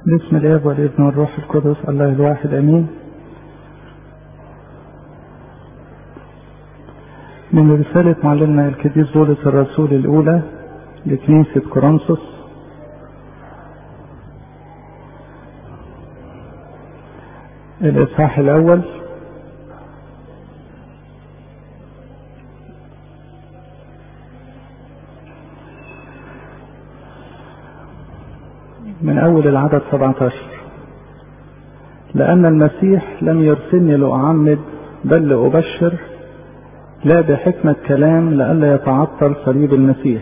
باسم الاب والابن والروح القدس الله الواحد امين من رسالة معلمنا القديس بولس الرسول الأولى لكنيسة كورنثوس الإصحاح الأول من أول العدد 17 لأن المسيح لم يرسلني لأعمد بل لأبشر لا بحكمة كلام لئلا يتعطل صليب المسيح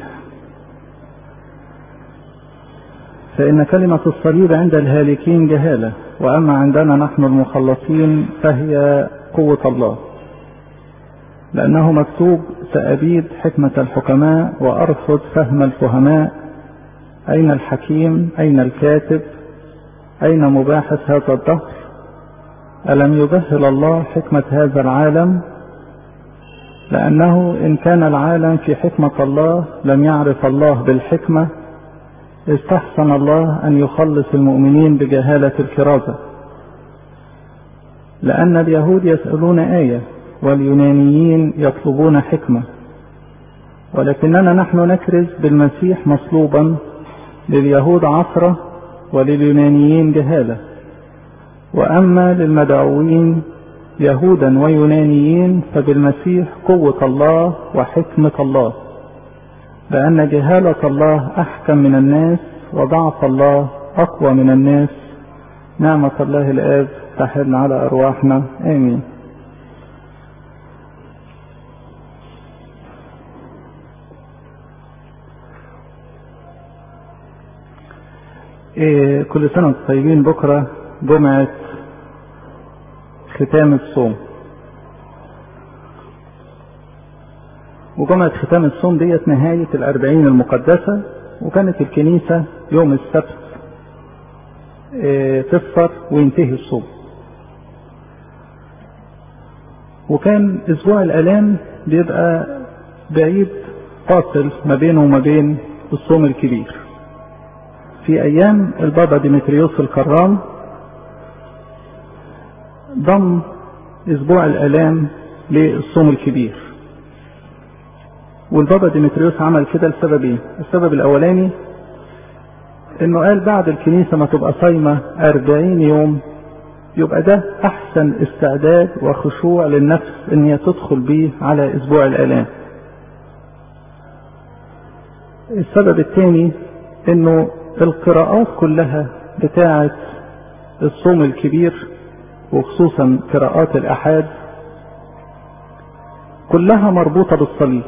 فإن كلمة الصليب عند الهالكين جهالة وأما عندنا نحن المخلصين فهي قوة الله لأنه مكتوب سأبيد حكمة الحكماء وأرفض فهم الفهماء أين الحكيم أين الكاتب أين مباحث هذا الدهر ألم يبهل الله حكمة هذا العالم لأنه إن كان العالم في حكمة الله لم يعرف الله بالحكمة استحسن الله أن يخلص المؤمنين بجهالة الكرازة لأن اليهود يسألون آية واليونانيين يطلبون حكمة ولكننا نحن نكرز بالمسيح مصلوبا لليهود عثرة ولليونانيين جهالة وأما للمدعوين يهودا ويونانيين فبالمسيح قوة الله وحكمة الله لأن جهالة الله أحكم من الناس وضعف الله أقوى من الناس نعمة الله الآب تحل على أرواحنا آمين إيه كل سنة وانتم طيبين بكرة جمعة ختام الصوم وجمعة ختام الصوم ديت نهاية الأربعين المقدسة وكانت الكنيسة يوم السبت اه تفطر وينتهي الصوم وكان أسبوع الآلام بيبقى بعيد فاصل ما بينه وما بين الصوم الكبير في أيام البابا ديمتريوس الكرام ضم أسبوع الآلام للصوم الكبير والبابا ديمتريوس عمل كده لسببين السبب الأولاني إنه قال بعد الكنيسة ما تبقى صايمة أربعين يوم يبقى ده أحسن استعداد وخشوع للنفس إن هي تدخل بيه على أسبوع الآلام السبب الثاني إنه القراءات كلها بتاعة الصوم الكبير وخصوصا قراءات الأحاد كلها مربوطة بالصليب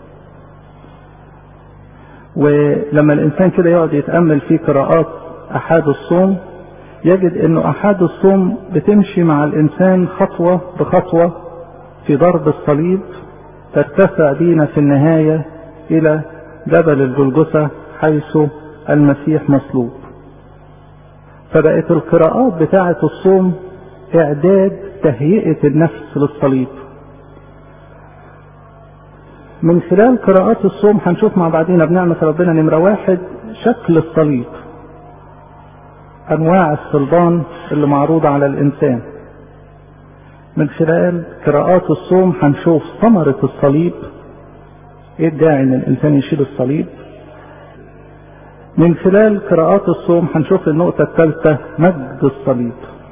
ولما الإنسان كده يقعد يتأمل في قراءات أحاد الصوم يجد أنه أحاد الصوم بتمشي مع الإنسان خطوة بخطوة في ضرب الصليب ترتفع بينا في النهاية إلى جبل الجلجثة حيث المسيح مصلوب فبقت القراءات بتاعة الصوم إعداد تهيئة النفس للصليب من خلال قراءات الصوم هنشوف مع بعضنا بنعمة ربنا نمرة واحد شكل الصليب أنواع الصلبان اللي معروضة على الإنسان من خلال قراءات الصوم هنشوف ثمرة الصليب إيه الداعي إن الإنسان يشيل الصليب من خلال قراءات الصوم هنشوف النقطة الثالثة مجد الصليب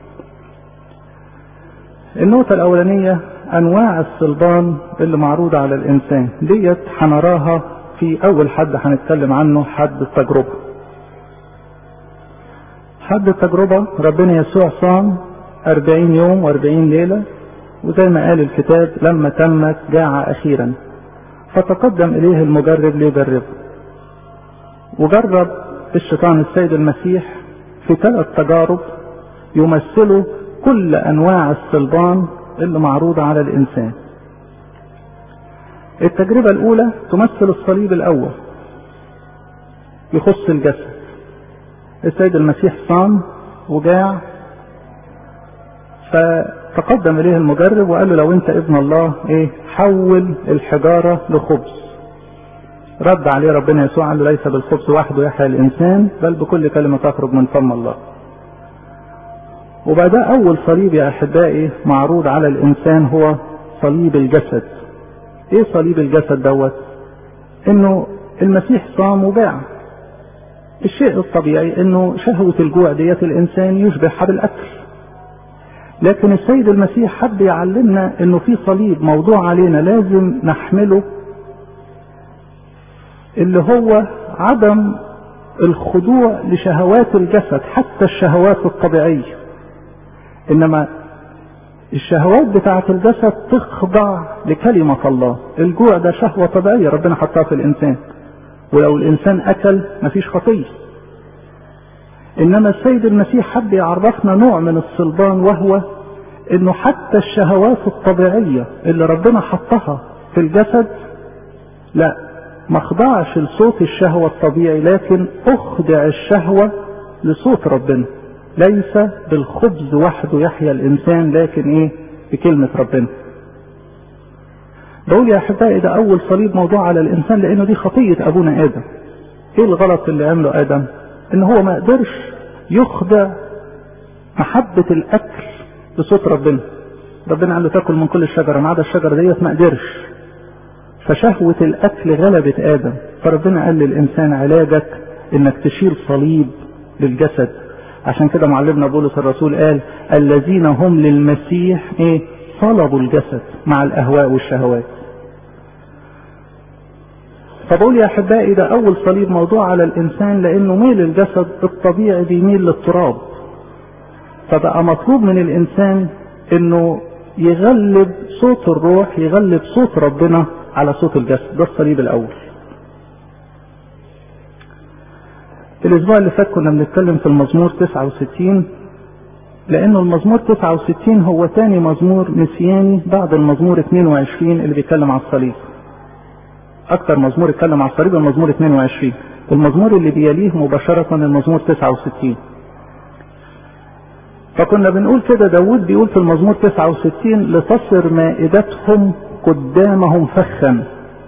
النقطة الأولانية أنواع الصلبان اللي معروضة على الإنسان ديت هنراها في أول حد هنتكلم عنه حد التجربة حد التجربة ربنا يسوع صام أربعين يوم وأربعين ليلة وزي ما قال الكتاب لما تمت جاع أخيرا فتقدم إليه المجرب ليجربه وجرب الشيطان السيد المسيح في ثلاث تجارب يمثلوا كل انواع الصلبان اللي معروضة على الانسان التجربة الاولى تمثل الصليب الاول يخص الجسد السيد المسيح صام وجاع فتقدم اليه المجرب وقال له لو انت ابن الله ايه حول الحجارة لخبز رد عليه ربنا يسوع قال له ليس بالخبز وحده يحيى الانسان بل بكل كلمه تخرج من فم الله وبقى ده اول صليب يا احبائي معروض على الانسان هو صليب الجسد ايه صليب الجسد دوت انه المسيح صام وباع الشيء الطبيعي انه شهوة الجوع ديت الانسان يشبهها بالاكل لكن السيد المسيح حب يعلمنا انه في صليب موضوع علينا لازم نحمله اللي هو عدم الخضوع لشهوات الجسد حتى الشهوات الطبيعية انما الشهوات بتاعة الجسد تخضع لكلمة الله الجوع ده شهوة طبيعية ربنا حطها في الانسان ولو الانسان اكل مفيش خطية انما السيد المسيح حب يعرفنا نوع من الصلبان وهو انه حتى الشهوات الطبيعية اللي ربنا حطها في الجسد لا ما اخضعش لصوت الشهوة الطبيعي لكن اخضع الشهوة لصوت ربنا ليس بالخبز وحده يحيا الانسان لكن ايه بكلمة ربنا بقول يا احبائي ده اول صليب موضوع على الانسان لانه دي خطية ابونا ادم ايه الغلط اللي عمله ادم ان هو ما قدرش يخضع محبة الاكل لصوت ربنا ربنا قال له تاكل من كل الشجرة ما عدا الشجرة ديت ما قدرش فشهوة الاكل غلبت ادم فربنا قال للانسان علاجك انك تشيل صليب للجسد عشان كده معلمنا بولس الرسول قال الذين هم للمسيح ايه صلبوا الجسد مع الاهواء والشهوات فبقول يا احبائي ده اول صليب موضوع على الانسان لانه ميل الجسد الطبيعي بيميل للتراب فبقى مطلوب من الانسان انه يغلب صوت الروح يغلب صوت ربنا على صوت الجسد ده الصليب الاول الاسبوع اللي فات كنا بنتكلم في المزمور 69 لانه المزمور 69 هو تاني مزمور مسياني بعد المزمور 22 اللي بيتكلم على الصليب اكتر مزمور اتكلم على الصليب المزمور 22 المزمور اللي بيليه مباشرة المزمور 69 فكنا بنقول كده داود بيقول في المزمور 69 لتصر مائدتهم قدامهم فخا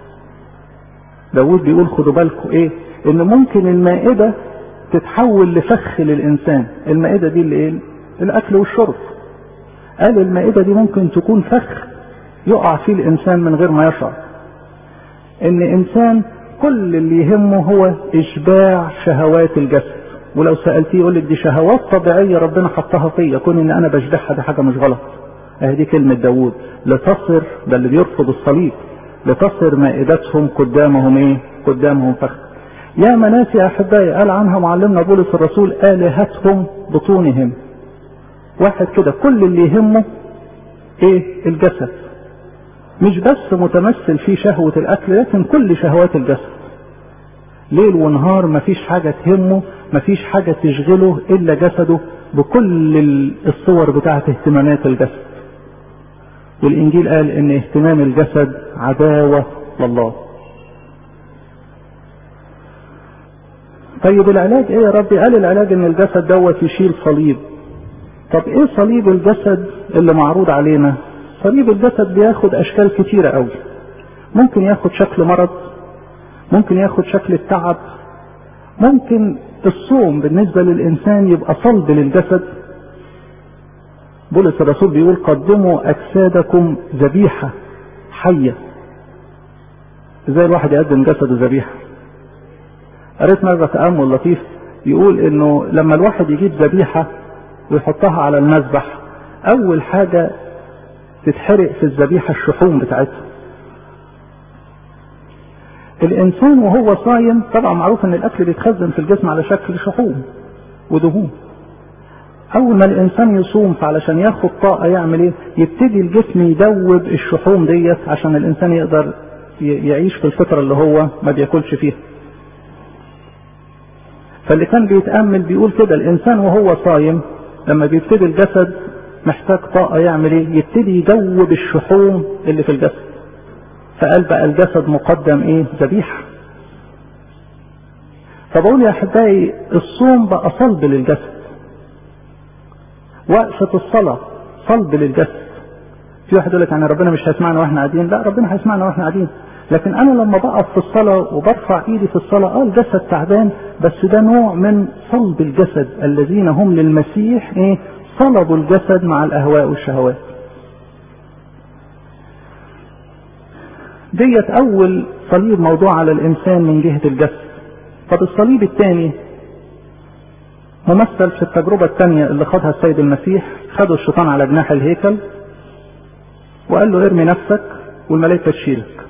داود بيقول خدوا بالكم ايه ان ممكن المائدة تتحول لفخ للانسان المائدة دي اللي ايه الاكل والشرب قال المائدة دي ممكن تكون فخ يقع فيه الانسان من غير ما يشعر ان انسان كل اللي يهمه هو اشباع شهوات الجسد ولو سالتيه يقول لك دي شهوات طبيعيه ربنا حطها فيا كون ان انا بشبعها دي حاجه مش غلط اهي دي كلمه داوود لتصر ده اللي بيرفض الصليب لتصر مائدتهم قدامهم ايه قدامهم فخ يا مناس يا احبائي قال عنها معلمنا بولس الرسول الهتهم بطونهم واحد كده كل اللي يهمه ايه الجسد مش بس متمثل في شهوة الأكل لكن كل شهوات الجسد ليل ونهار مفيش حاجة تهمه مفيش حاجة تشغله إلا جسده بكل الصور بتاعة اهتمامات الجسد والإنجيل قال إن اهتمام الجسد عداوة لله طيب العلاج ايه يا ربي قال العلاج ان الجسد دوت يشيل صليب طب ايه صليب الجسد اللي معروض علينا صليب الجسد بياخد اشكال كتيرة قوي ممكن ياخد شكل مرض ممكن ياخد شكل التعب ممكن الصوم بالنسبة للإنسان يبقى صلب للجسد بولس الرسول بيقول قدموا أجسادكم ذبيحة حية ازاي الواحد يقدم جسده ذبيحة قريت مرة تأمل لطيف يقول انه لما الواحد يجيب ذبيحة ويحطها على المذبح اول حاجة تتحرق في الذبيحة الشحوم بتاعتها الانسان وهو صايم طبعا معروف ان الاكل بيتخزن في الجسم على شكل شحوم ودهون اول ما الانسان يصوم فعلشان ياخد طاقة يعمل ايه يبتدي الجسم يدوب الشحوم ديت عشان الانسان يقدر يعيش في الفترة اللي هو ما بياكلش فيها فاللي كان بيتأمل بيقول كده الانسان وهو صايم لما بيبتدي الجسد محتاج طاقة يعمل ايه يبتدي يدوب الشحوم اللي في الجسد فقال بقى الجسد مقدم ايه ذبيحة فبقول يا احبائي الصوم بقى صلب للجسد وقفة الصلاة صلب للجسد في واحد يقول لك يعني ربنا مش هيسمعنا واحنا قاعدين لا ربنا هيسمعنا واحنا قاعدين لكن انا لما بقف في الصلاة وبرفع ايدي في الصلاة اه الجسد تعبان بس ده نوع من صلب الجسد الذين هم للمسيح ايه صلبوا الجسد مع الاهواء والشهوات ديت اول صليب موضوع على الانسان من جهة الجسد طب الصليب الثاني ممثل في التجربة الثانية اللي خدها السيد المسيح خدوا الشيطان على جناح الهيكل وقال له ارمي نفسك والملائكة تشيلك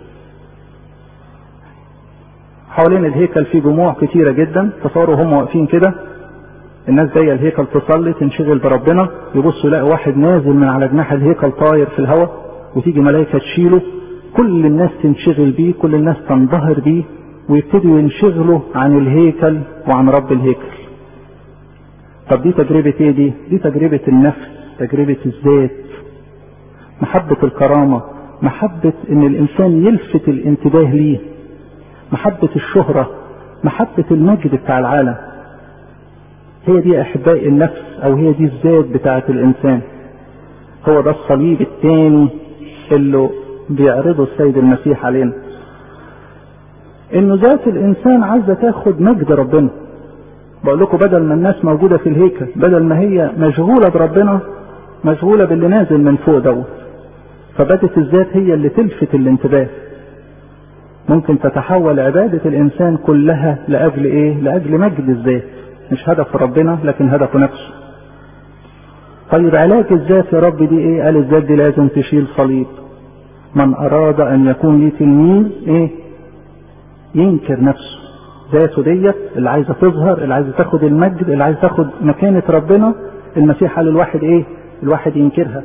حوالين الهيكل في جموع كتيرة جدا تصوروا هم واقفين كده الناس جايه الهيكل تصلي تنشغل بربنا يبصوا يلاقي واحد نازل من على جناح الهيكل طاير في الهواء وتيجي ملائكة تشيله كل الناس تنشغل بيه كل الناس تنبهر بيه ويبتدوا ينشغلوا عن الهيكل وعن رب الهيكل طب دي تجربة ايه دي دي تجربة النفس تجربة الذات محبة الكرامة محبة ان الانسان يلفت الانتباه ليه محبة الشهرة محبة المجد بتاع العالم هي دي احباء النفس او هي دي الذات بتاعة الانسان هو ده الصليب الثاني اللي بيعرضه السيد المسيح علينا انه ذات الانسان عايزه تاخد مجد ربنا بقول لكم بدل ما الناس موجوده في الهيكل بدل ما هي مشغوله بربنا مشغوله باللي نازل من فوق دوت فبدت الذات هي اللي تلفت الانتباه ممكن تتحول عبادة الإنسان كلها لأجل إيه؟ لأجل مجد الذات مش هدف ربنا لكن هدف نفسه طيب علاج الذات يا رب دي إيه؟ قال الذات دي لازم تشيل صليب من أراد أن يكون لي تلميذ إيه؟ ينكر نفسه ذاته ديت اللي عايزة تظهر اللي عايزة تاخد المجد اللي عايزة تاخد مكانة ربنا المسيح قال الواحد إيه؟ الواحد ينكرها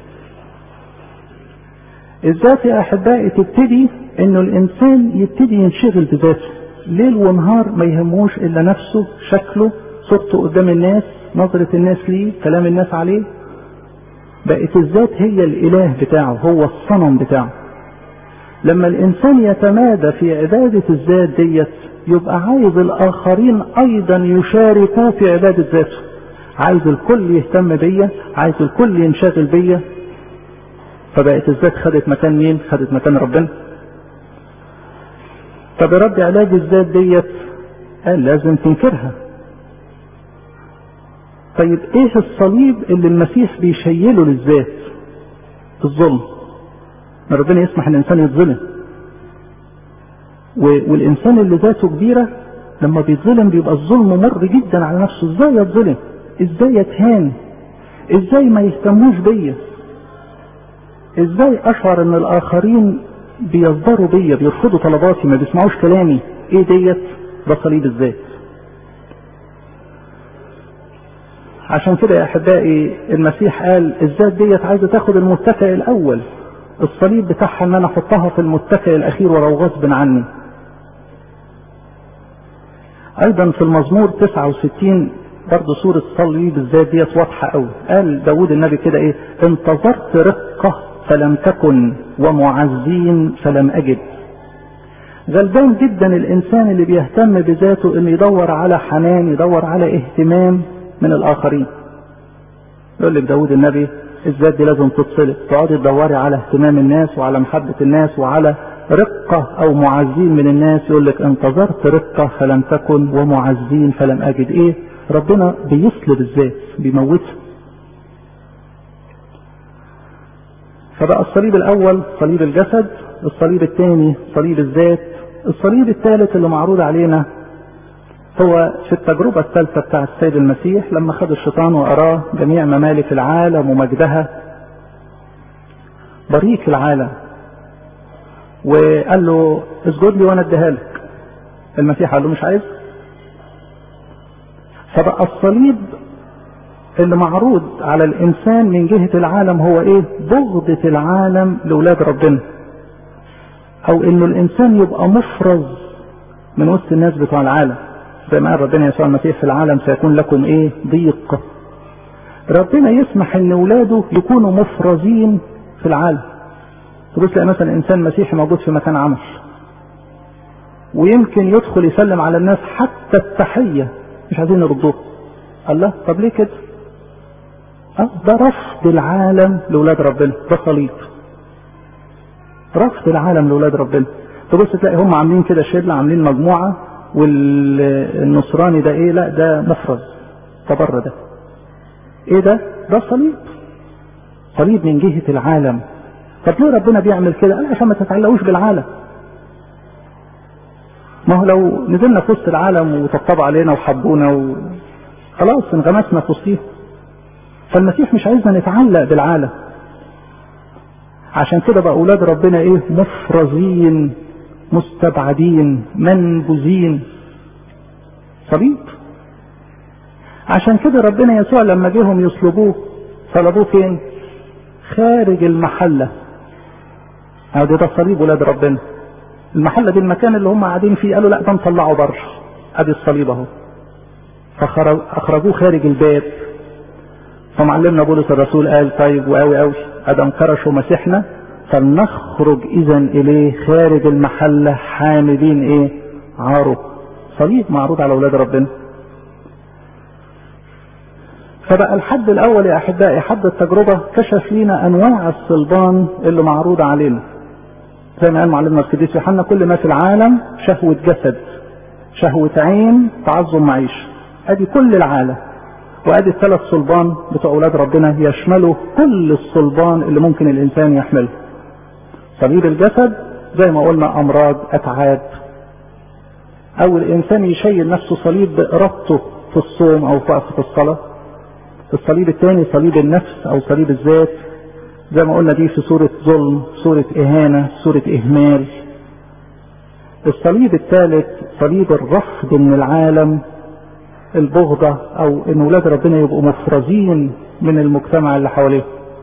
الذات يا احبائي تبتدي انه الانسان يبتدي ينشغل بذاته ليل ونهار ما يهموش الا نفسه شكله صورته قدام الناس نظرة الناس ليه كلام الناس عليه بقت الذات هي الاله بتاعه هو الصنم بتاعه لما الانسان يتمادى في عبادة الذات ديت يبقى عايز الاخرين ايضا يشاركوا في عبادة ذاته عايز الكل يهتم بيا عايز الكل ينشغل بيا فبقت الذات خدت مكان مين خدت مكان ربنا طب يا رب علاج الذات ديت قال لازم تنكرها طيب ايه الصليب اللي المسيح بيشيله للذات الظلم ما ربنا يسمح ان الانسان يتظلم والانسان اللي ذاته كبيره لما بيتظلم بيبقى الظلم مر جدا على نفسه ازاي يتظلم ازاي يتهان ازاي ما يهتموش بيا ازاي اشعر ان الاخرين بيصدروا بيا بيرفضوا طلباتي ما بيسمعوش كلامي ايه ديت ده صليب الذات عشان كده يا احبائي المسيح قال الذات ديت عايزه تاخد المتكئ الاول الصليب بتاعها ان انا احطها في المتكئ الاخير ولو غصب عني ايضا في المزمور 69 برضه سورة صليب الذات ديت واضحة قوي قال داود النبي كده ايه انتظرت رقة فلم تكن ومعزين فلم أجد غلبان جدا الإنسان اللي بيهتم بذاته إنه يدور على حنان يدور على اهتمام من الآخرين يقول لك داود النبي الذات دي لازم تتصلب تقعدي تدوري على اهتمام الناس وعلى محبة الناس وعلى رقة أو معزين من الناس يقول لك انتظرت رقة فلم تكن ومعزين فلم أجد إيه ربنا بيصلب الذات بيموتها فبقى الصليب الاول صليب الجسد الصليب الثاني صليب الذات الصليب الثالث اللي معروض علينا هو في التجربة الثالثة بتاع السيد المسيح لما خد الشيطان وأراه جميع ممالك العالم ومجدها بريك العالم وقال له اسجد لي وانا اديها لك المسيح قال له مش عايز فبقى الصليب اللي معروض على الانسان من جهة العالم هو ايه بغضة العالم لولاد ربنا او انه الانسان يبقى مفرز من وسط الناس بتوع العالم زي ما قال ربنا يسوع المسيح في العالم سيكون لكم ايه ضيق ربنا يسمح ان ولاده يكونوا مفرزين في العالم تبص تلاقي مثلا انسان مسيحي موجود في مكان عمل ويمكن يدخل يسلم على الناس حتى التحية مش عايزين يردوه الله طب ليه كده أه ده رفض العالم لولاد ربنا ده صليب رفض العالم لولاد ربنا تبص تلاقي هم عاملين كده شله عاملين مجموعه والنصراني ده ايه لا ده مفرز ده بره ده ايه ده ده صليب صليب من جهة العالم طب ليه ربنا بيعمل كده؟ قال عشان ما تتعلقوش بالعالم ما هو لو نزلنا في وسط العالم وطبطبوا علينا وحبونا و... خلاص انغمسنا في وسطيهم فالمسيح مش عايزنا نتعلق بالعالم عشان كده بقى اولاد ربنا ايه مفرزين مستبعدين منبوذين صليب عشان كده ربنا يسوع لما جيهم يصلبوه صلبوه فين خارج المحله ادي ده صليب ولاد ربنا المحله دي المكان اللي هم قاعدين فيه قالوا لا ده نطلعه بره ادي الصليب اهو فاخرجوه خارج الباب فمعلمنا بولس الرسول قال طيب وقوي قوي ادم كرشوا مسيحنا فلنخرج اذا اليه خارج المحله حاملين ايه عاره صليب معروض على اولاد ربنا فبقى الحد الاول يا احبائي حد التجربه كشف لنا انواع الصلبان اللي معروضه علينا زي ما قال معلمنا القديس يوحنا كل ما في العالم شهوه جسد شهوه عين تعظم معيشه ادي كل العالم وادي الثلاث صلبان بتوع اولاد ربنا يشملوا كل الصلبان اللي ممكن الانسان يحمله صليب الجسد زي ما قلنا امراض اتعاب او الانسان يشيل نفسه صليب بارادته في الصوم او في وقفه الصلاه الصليب الثاني صليب النفس او صليب الذات زي ما قلنا دي في صورة ظلم صورة إهانة صورة إهمال الصليب الثالث صليب الرفض من العالم البغضة أو إن ولاد ربنا يبقوا مفرزين من المجتمع اللي حواليهم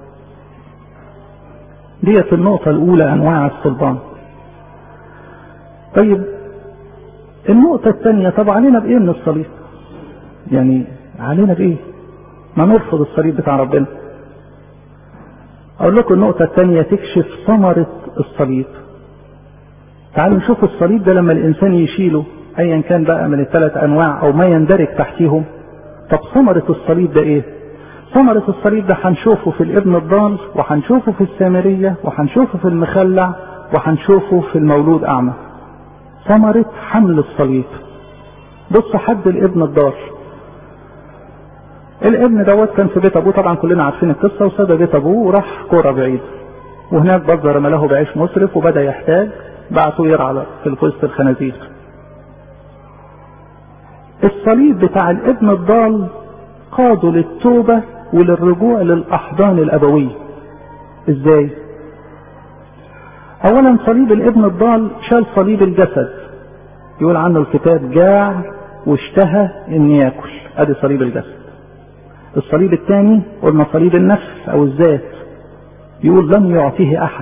ديت النقطة الأولى أنواع الصلبان طيب النقطة الثانية طب علينا بإيه من الصليب؟ يعني علينا بإيه؟ ما نرفض الصليب بتاع ربنا اقول لكم النقطة الثانية تكشف ثمرة الصليب تعالوا نشوف الصليب ده لما الانسان يشيله ايا كان بقى من الثلاث انواع او ما يندرج تحتيهم طب ثمرة الصليب ده ايه ثمرة الصليب ده هنشوفه في الابن الضال وهنشوفه في السامرية وهنشوفه في المخلع وهنشوفه في المولود اعمى ثمرة حمل الصليب بص حد الابن الضال الابن دوت كان في بيت ابوه طبعا كلنا عارفين القصه وساب بيت ابوه وراح كوره بعيد وهناك بذر ما له بعيش مسرف وبدا يحتاج بعته يرعى في وسط الخنازير الصليب بتاع الابن الضال قاده للتوبه وللرجوع للاحضان الابويه ازاي اولا صليب الابن الضال شال صليب الجسد يقول عنه الكتاب جاع واشتهى ان ياكل ادي صليب الجسد الصليب الثاني قلنا صليب النفس او الذات يقول لم يعطيه احد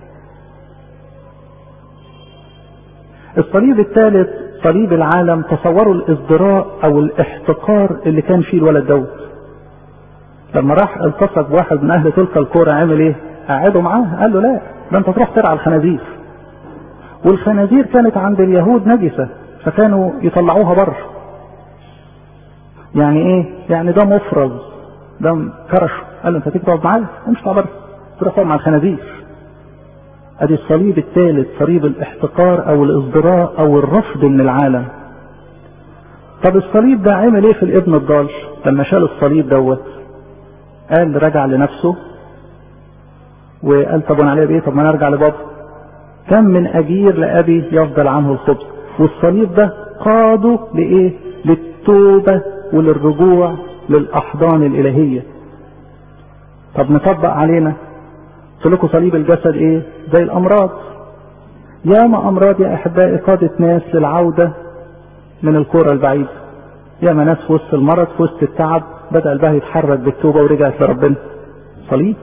الصليب الثالث صليب العالم تصوروا الازدراء او الاحتقار اللي كان فيه الولد دوت لما راح التصق بواحد من اهل تلك الكوره عمل ايه قعدوا معاه قال له لا ده انت تروح ترعى الخنازير والخنازير كانت عند اليهود نجسه فكانوا يطلعوها بره يعني ايه يعني ده مفرز ده كرشه قال له انت تيجي تقعد معايا مش تقعد بره تروح تقعد مع الخنازير ادي الصليب الثالث صليب الاحتقار او الازدراء او الرفض من العالم طب الصليب ده عمل ايه في الابن الضال لما شال الصليب دوت قال رجع لنفسه وقال طب انا عليا بايه طب ما انا ارجع لبابا كم من اجير لابي يفضل عنه الخبز والصليب ده قاده لايه للتوبه وللرجوع للاحضان الالهيه طب نطبق علينا قلت لكم صليب الجسد ايه زي الامراض ياما امراض يا احبائي قادت ناس للعوده من الكره البعيده ياما ناس في وسط المرض في وسط التعب بدا قلبها يتحرك بالتوبه ورجعت لربنا صليب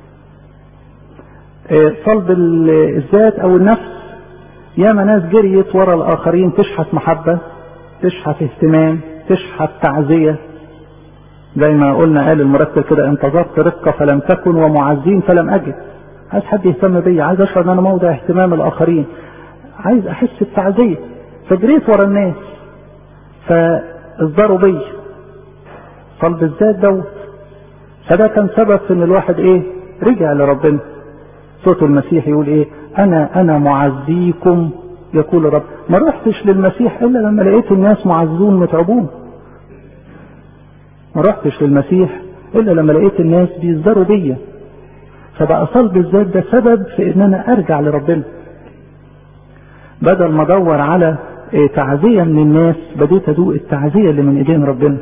إيه صلب الذات او النفس ياما ناس جريت ورا الاخرين تشحت محبه تشحت اهتمام تشحت تعزيه زي ما قلنا قال المرتب كده انتظرت رقه فلم تكن ومعزين فلم اجد عايز حد يهتم بيا عايز اشعر ان انا موضع اهتمام الاخرين عايز احس بتعزيه فجريت ورا الناس فاصدروا بيا صلب الذات دوت فده كان سبب في ان الواحد ايه رجع لربنا صوت المسيح يقول ايه انا انا معزيكم يقول الرب ما رحتش للمسيح الا لما لقيت الناس معزون متعبون ما رحتش للمسيح الا لما لقيت الناس بيصدروا بيا فبقى صلب الذات ده سبب في ان انا ارجع لربنا بدل ما ادور على تعزيه من الناس بديت ادوق التعزيه اللي من ايدين ربنا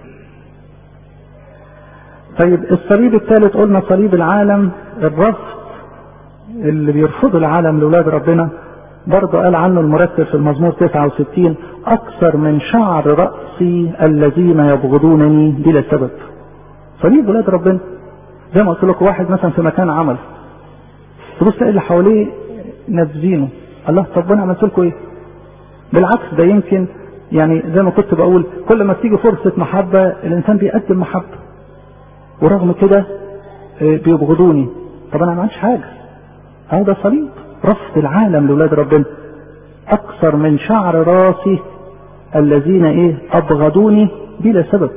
طيب الصليب الثالث قلنا صليب العالم الرفض اللي بيرفض العالم لاولاد ربنا برضه قال عنه المرتب في المزمور 69 اكثر من شعر راسي الذين يبغضونني بلا سبب صليب ولاد ربنا زي ما قلت لكم واحد مثلا في مكان عمل تبص اللي حواليه نابذينه الله طب انا عملت لكم ايه؟ بالعكس ده يمكن يعني زي ما كنت بقول كل ما تيجي فرصه محبه الانسان بيقدم محبه ورغم كده بيبغضوني طب انا ما عملتش حاجه هذا صليب رفض العالم لاولاد ربنا اكثر من شعر راسي الذين ايه ابغضوني بلا سبب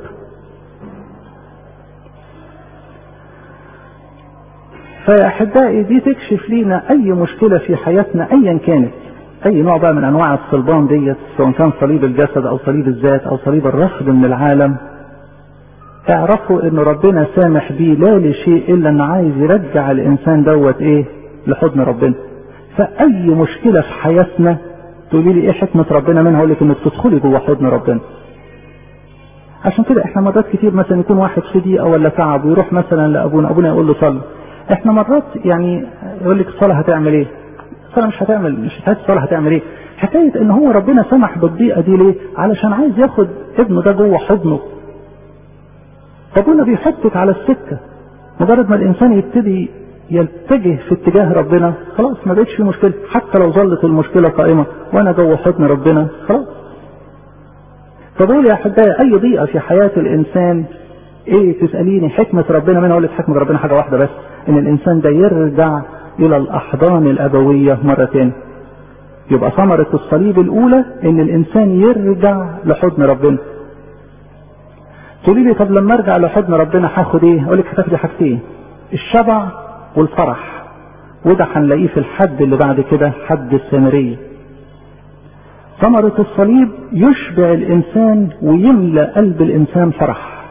فيا احبائي دي تكشف لينا اي مشكله في حياتنا ايا كانت اي نوع بقى من انواع الصلبان ديت سواء كان صليب الجسد او صليب الذات او صليب الرفض من العالم اعرفوا ان ربنا سامح بيه لا لشيء الا انه عايز يرجع الانسان دوت ايه لحضن ربنا فاي مشكله في حياتنا تقولي لي ايه حكمه ربنا منها اقول لك انك تدخلي جوه حضن ربنا عشان كده احنا مرات كتير مثلا يكون واحد في ضيقه ولا تعب ويروح مثلا لابونا ابونا يقول له صلي احنا مرات يعني يقول لك الصلاه هتعمل ايه الصلاه مش هتعمل مش حكايه الصلاه هتعمل ايه حكايه ان هو ربنا سمح بالضيقه دي ليه علشان عايز ياخد ابنه ده جوه حضنه ربنا بيحطك على السكه مجرد ما الانسان يبتدي يتجه في اتجاه ربنا خلاص ما بقتش في مشكله حتى لو ظلت المشكله قائمه وانا جوه حضن ربنا خلاص فبقول يا احبائي اي ضيقه في حياه الانسان ايه تساليني حكمه ربنا منها اقول لك حكمه ربنا حاجه واحده بس ان الانسان ده يرجع الى الاحضان الابويه مره تاني يبقى ثمره الصليب الاولى ان الانسان يرجع لحضن ربنا تقولي لي طب لما ارجع لحضن ربنا هاخد ايه اقول لك هتاخدي حاجتين الشبع والفرح وده هنلاقيه في الحد اللي بعد كده حد السامريه ثمرة الصليب يشبع الإنسان ويملأ قلب الإنسان فرح.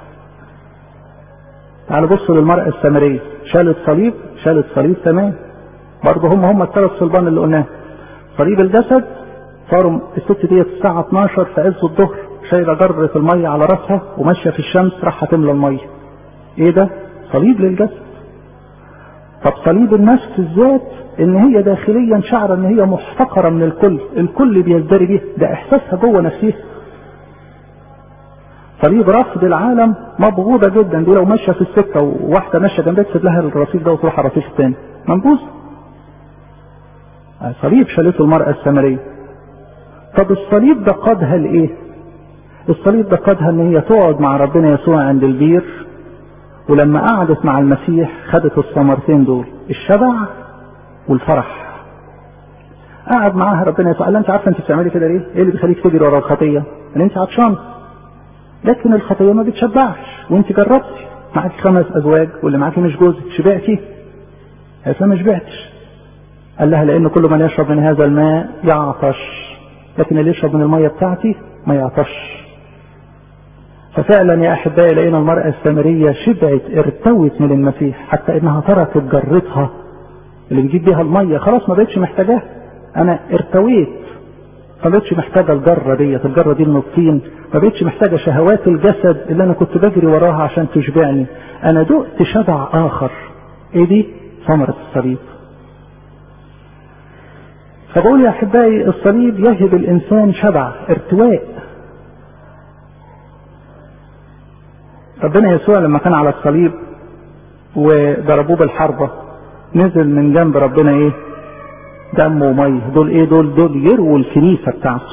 تعال بص للمرأة السامرية، شالت صليب، شالت صليب تمام. برضه هم هم الثلاث صلبان اللي قلناه. صليب الجسد صاروا الست ديت الساعة 12 في عز الظهر شايلة جرة المية على راسها وماشية في الشمس راح تملى المية. إيه ده؟ صليب للجسد. طب صليب النفس الذات ان هي داخليا شعر ان هي محتقرة من الكل الكل بيزدري بيها ده احساسها جوه نفسها صليب رفض العالم مبغوضة جدا دي لو ماشية في السكة وواحدة ماشية جنبها تسيب لها الرصيف ده وتروح على الرصيف الثاني منبوذ صليب شالته المرأة السامرية طب الصليب ده قادها لايه؟ الصليب ده قادها ان هي تقعد مع ربنا يسوع عند البير ولما قعدت مع المسيح خدت الثمرتين دول الشبع والفرح قعد معاها ربنا يسوع قال لها انت عارفه انت بتعملي كده ليه؟ ايه اللي بيخليك تجري ورا الخطيه؟ ان انت عطشان لكن الخطيه ما بتشبعش وانت جربتي معاكي خمس ازواج واللي معاكي مش جوزك شبعتي؟ قالت ما شبعتش قال لها لان كل من يشرب من هذا الماء يعطش لكن اللي يشرب من الميه بتاعتي ما يعطش ففعلا يا احبائي لقينا المراه السامريه شبعت ارتوت من المسيح حتى انها تركت جرتها اللي بيجيب بيها الميه خلاص ما بقتش محتاجاها انا ارتويت ما بقتش محتاجه الجره ديت الجره دي من الطين ما بقتش محتاجه شهوات الجسد اللي انا كنت بجري وراها عشان تشبعني انا دقت شبع اخر ايه دي ثمره الصليب فبقول يا احبائي الصليب يهب الانسان شبع ارتواء ربنا يسوع لما كان على الصليب وضربوه بالحربه نزل من جنب ربنا ايه دم وميه دول ايه دول دول يرووا الكنيسه بتاعته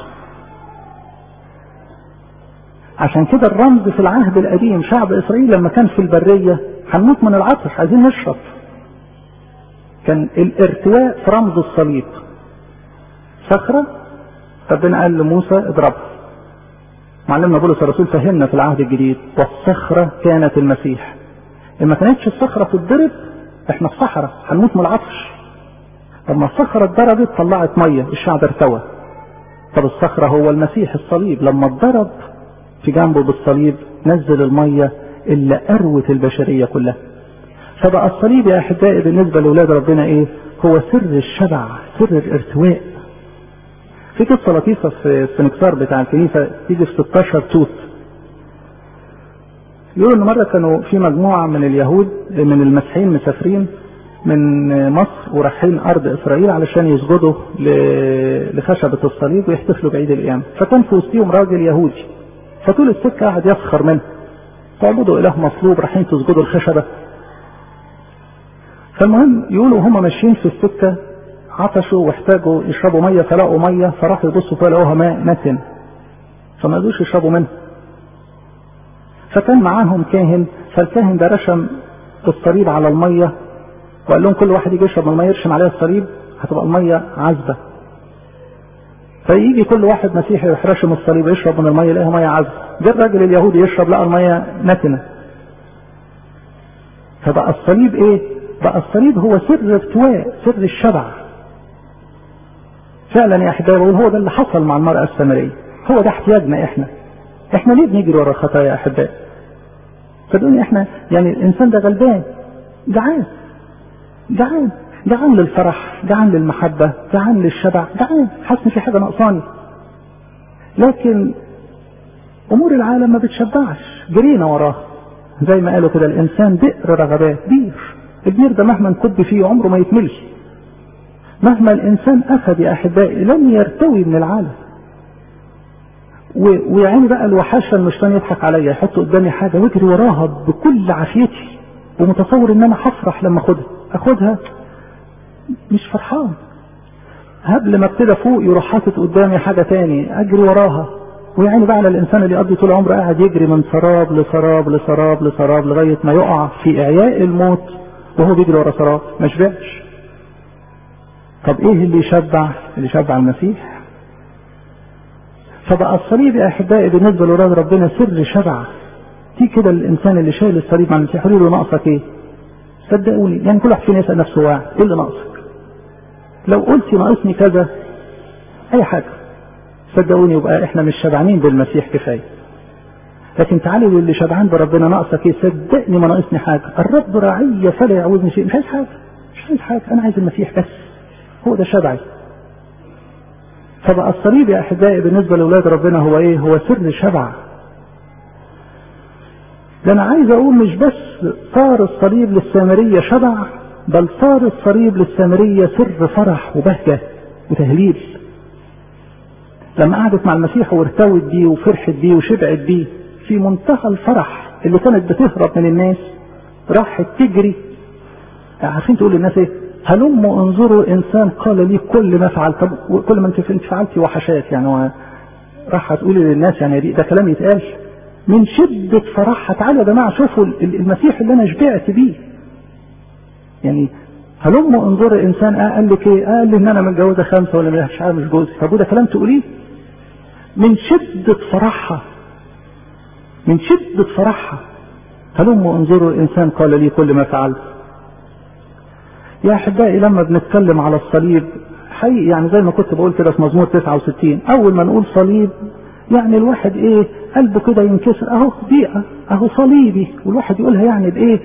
عشان كده الرمز في العهد القديم شعب اسرائيل لما كان في البريه هنموت من العطش عايزين نشرب كان الارتواء في رمز الصليب صخره ربنا قال لموسى اضربها معلمنا بولس الرسول فهمنا في العهد الجديد والصخره كانت المسيح لما كانتش الصخره تتضرب احنا في صحراء هنموت من العطش لما الصخرة اتضربت طلعت مية الشعب ارتوى طب الصخرة هو المسيح الصليب لما اتضرب في جنبه بالصليب نزل المية اللي أروت البشرية كلها فبقى الصليب يا أحبائي بالنسبة لأولاد ربنا إيه هو سر الشبع سر الارتواء في قصة لطيفة في السنكسار بتاع الكنيسة تيجي في 16 توت يقولوا ان مرة كانوا في مجموعة من اليهود من المسيحيين مسافرين من مصر ورايحين ارض اسرائيل علشان يسجدوا لخشبة الصليب ويحتفلوا بعيد القيامة فكان في وسطهم راجل يهودي فطول السكة قعد يسخر منه تعبدوا اله مصلوب رايحين تسجدوا الخشبة فالمهم يقولوا هم ماشيين في السكة عطشوا واحتاجوا يشربوا ميه فلقوا ميه فراحوا يبصوا فلقوها ماء نتن فما قدروش يشربوا منها فكان معاهم كاهن فالكاهن ده رشم الصليب على الميه وقال لهم كل واحد يجي يشرب من الميه يرشم عليها الصليب هتبقى الميه عذبه فيجي كل واحد مسيحي يروح راشم الصليب يشرب من الميه يلاقيها ميه عذبه جه الراجل اليهودي يشرب لقى الميه نتنه فبقى الصليب ايه؟ بقى الصليب هو سر ارتواء سر الشبع فعلا يا احبابي بقول هو ده اللي حصل مع المرأة السامرية هو ده احتياجنا احنا احنا ليه بنجري ورا الخطايا يا احبائي صدقوني احنا يعني الانسان ده غلبان جعان جعان جعان للفرح جعان للمحبة جعان للشبع جعان حاسس ان في حاجة ناقصاني لكن امور العالم ما بتشبعش جرينا وراها زي ما قالوا كده الانسان بئر رغبات بير البير ده مهما نكب فيه عمره ما يتملش مهما الانسان اخذ يا احبائي لن يرتوي من العالم ويعني بقى الوحشه المشتان يضحك عليا يحط قدامي حاجه واجري وراها بكل عافيتي ومتصور ان انا هفرح لما اخدها اخدها مش فرحان قبل ما ابتدى فوق يروح حاطط قدامي حاجه تاني اجري وراها ويعني بقى على الانسان اللي يقضي طول عمره قاعد يجري من سراب لسراب لسراب لسراب لغايه ما يقع في اعياء الموت وهو بيجري ورا سراب ما شبعش طب ايه اللي يشبع اللي يشبع المسيح فبقى الصليب يا احبائي بالنسبه لاولاد ربنا سر شبع في كده الانسان اللي شايل الصليب مع المسيح يقول له ناقصك ايه صدقوني يعني كل واحد فينا يسال نفسه واحد ايه اللي ناقصك لو قلت ناقصني كذا اي حاجه صدقوني يبقى احنا مش شبعانين بالمسيح كفايه لكن تعالوا للي شبعان بربنا ناقصك ايه صدقني ما ناقصني حاجه الرب راعي فلا يعوزني شيء مش عايز حاجه مش عايز حاجه انا عايز المسيح بس هو ده شبعي فبقى الصليب يا احبائي بالنسبه لاولاد ربنا هو ايه هو سر شبع ده انا عايز اقول مش بس صار الصليب للسامريه شبع بل صار الصليب للسامريه سر فرح وبهجه وتهليل لما قعدت مع المسيح وارتوت بيه وفرحت بيه وشبعت بيه في منتهى الفرح اللي كانت بتهرب من الناس راحت تجري عارفين تقول للناس ايه هلم انظروا انسان قال لي كل ما فعلت طب كل ما انت فعلتي وحشات يعني هو راح تقولي للناس يعني ده كلام يتقال من شدة فرحها تعالوا يا جماعة شوفوا المسيح اللي انا شبعت بيه يعني هلم انظروا انسان اه قال لك ايه قال لي ان انا متجوزه خمسه ولا مش عارف مش جوزي طب وده كلام تقوليه من شدة فرحها من شدة فرحها هلم انظروا الانسان قال لي كل ما فعلت يا احبائي لما بنتكلم على الصليب حقيقي يعني زي ما كنت بقول كده في مزمور 69 اول ما نقول صليب يعني الواحد ايه قلبه كده ينكسر اهو ضيقه اهو صليبي والواحد يقولها يعني بايه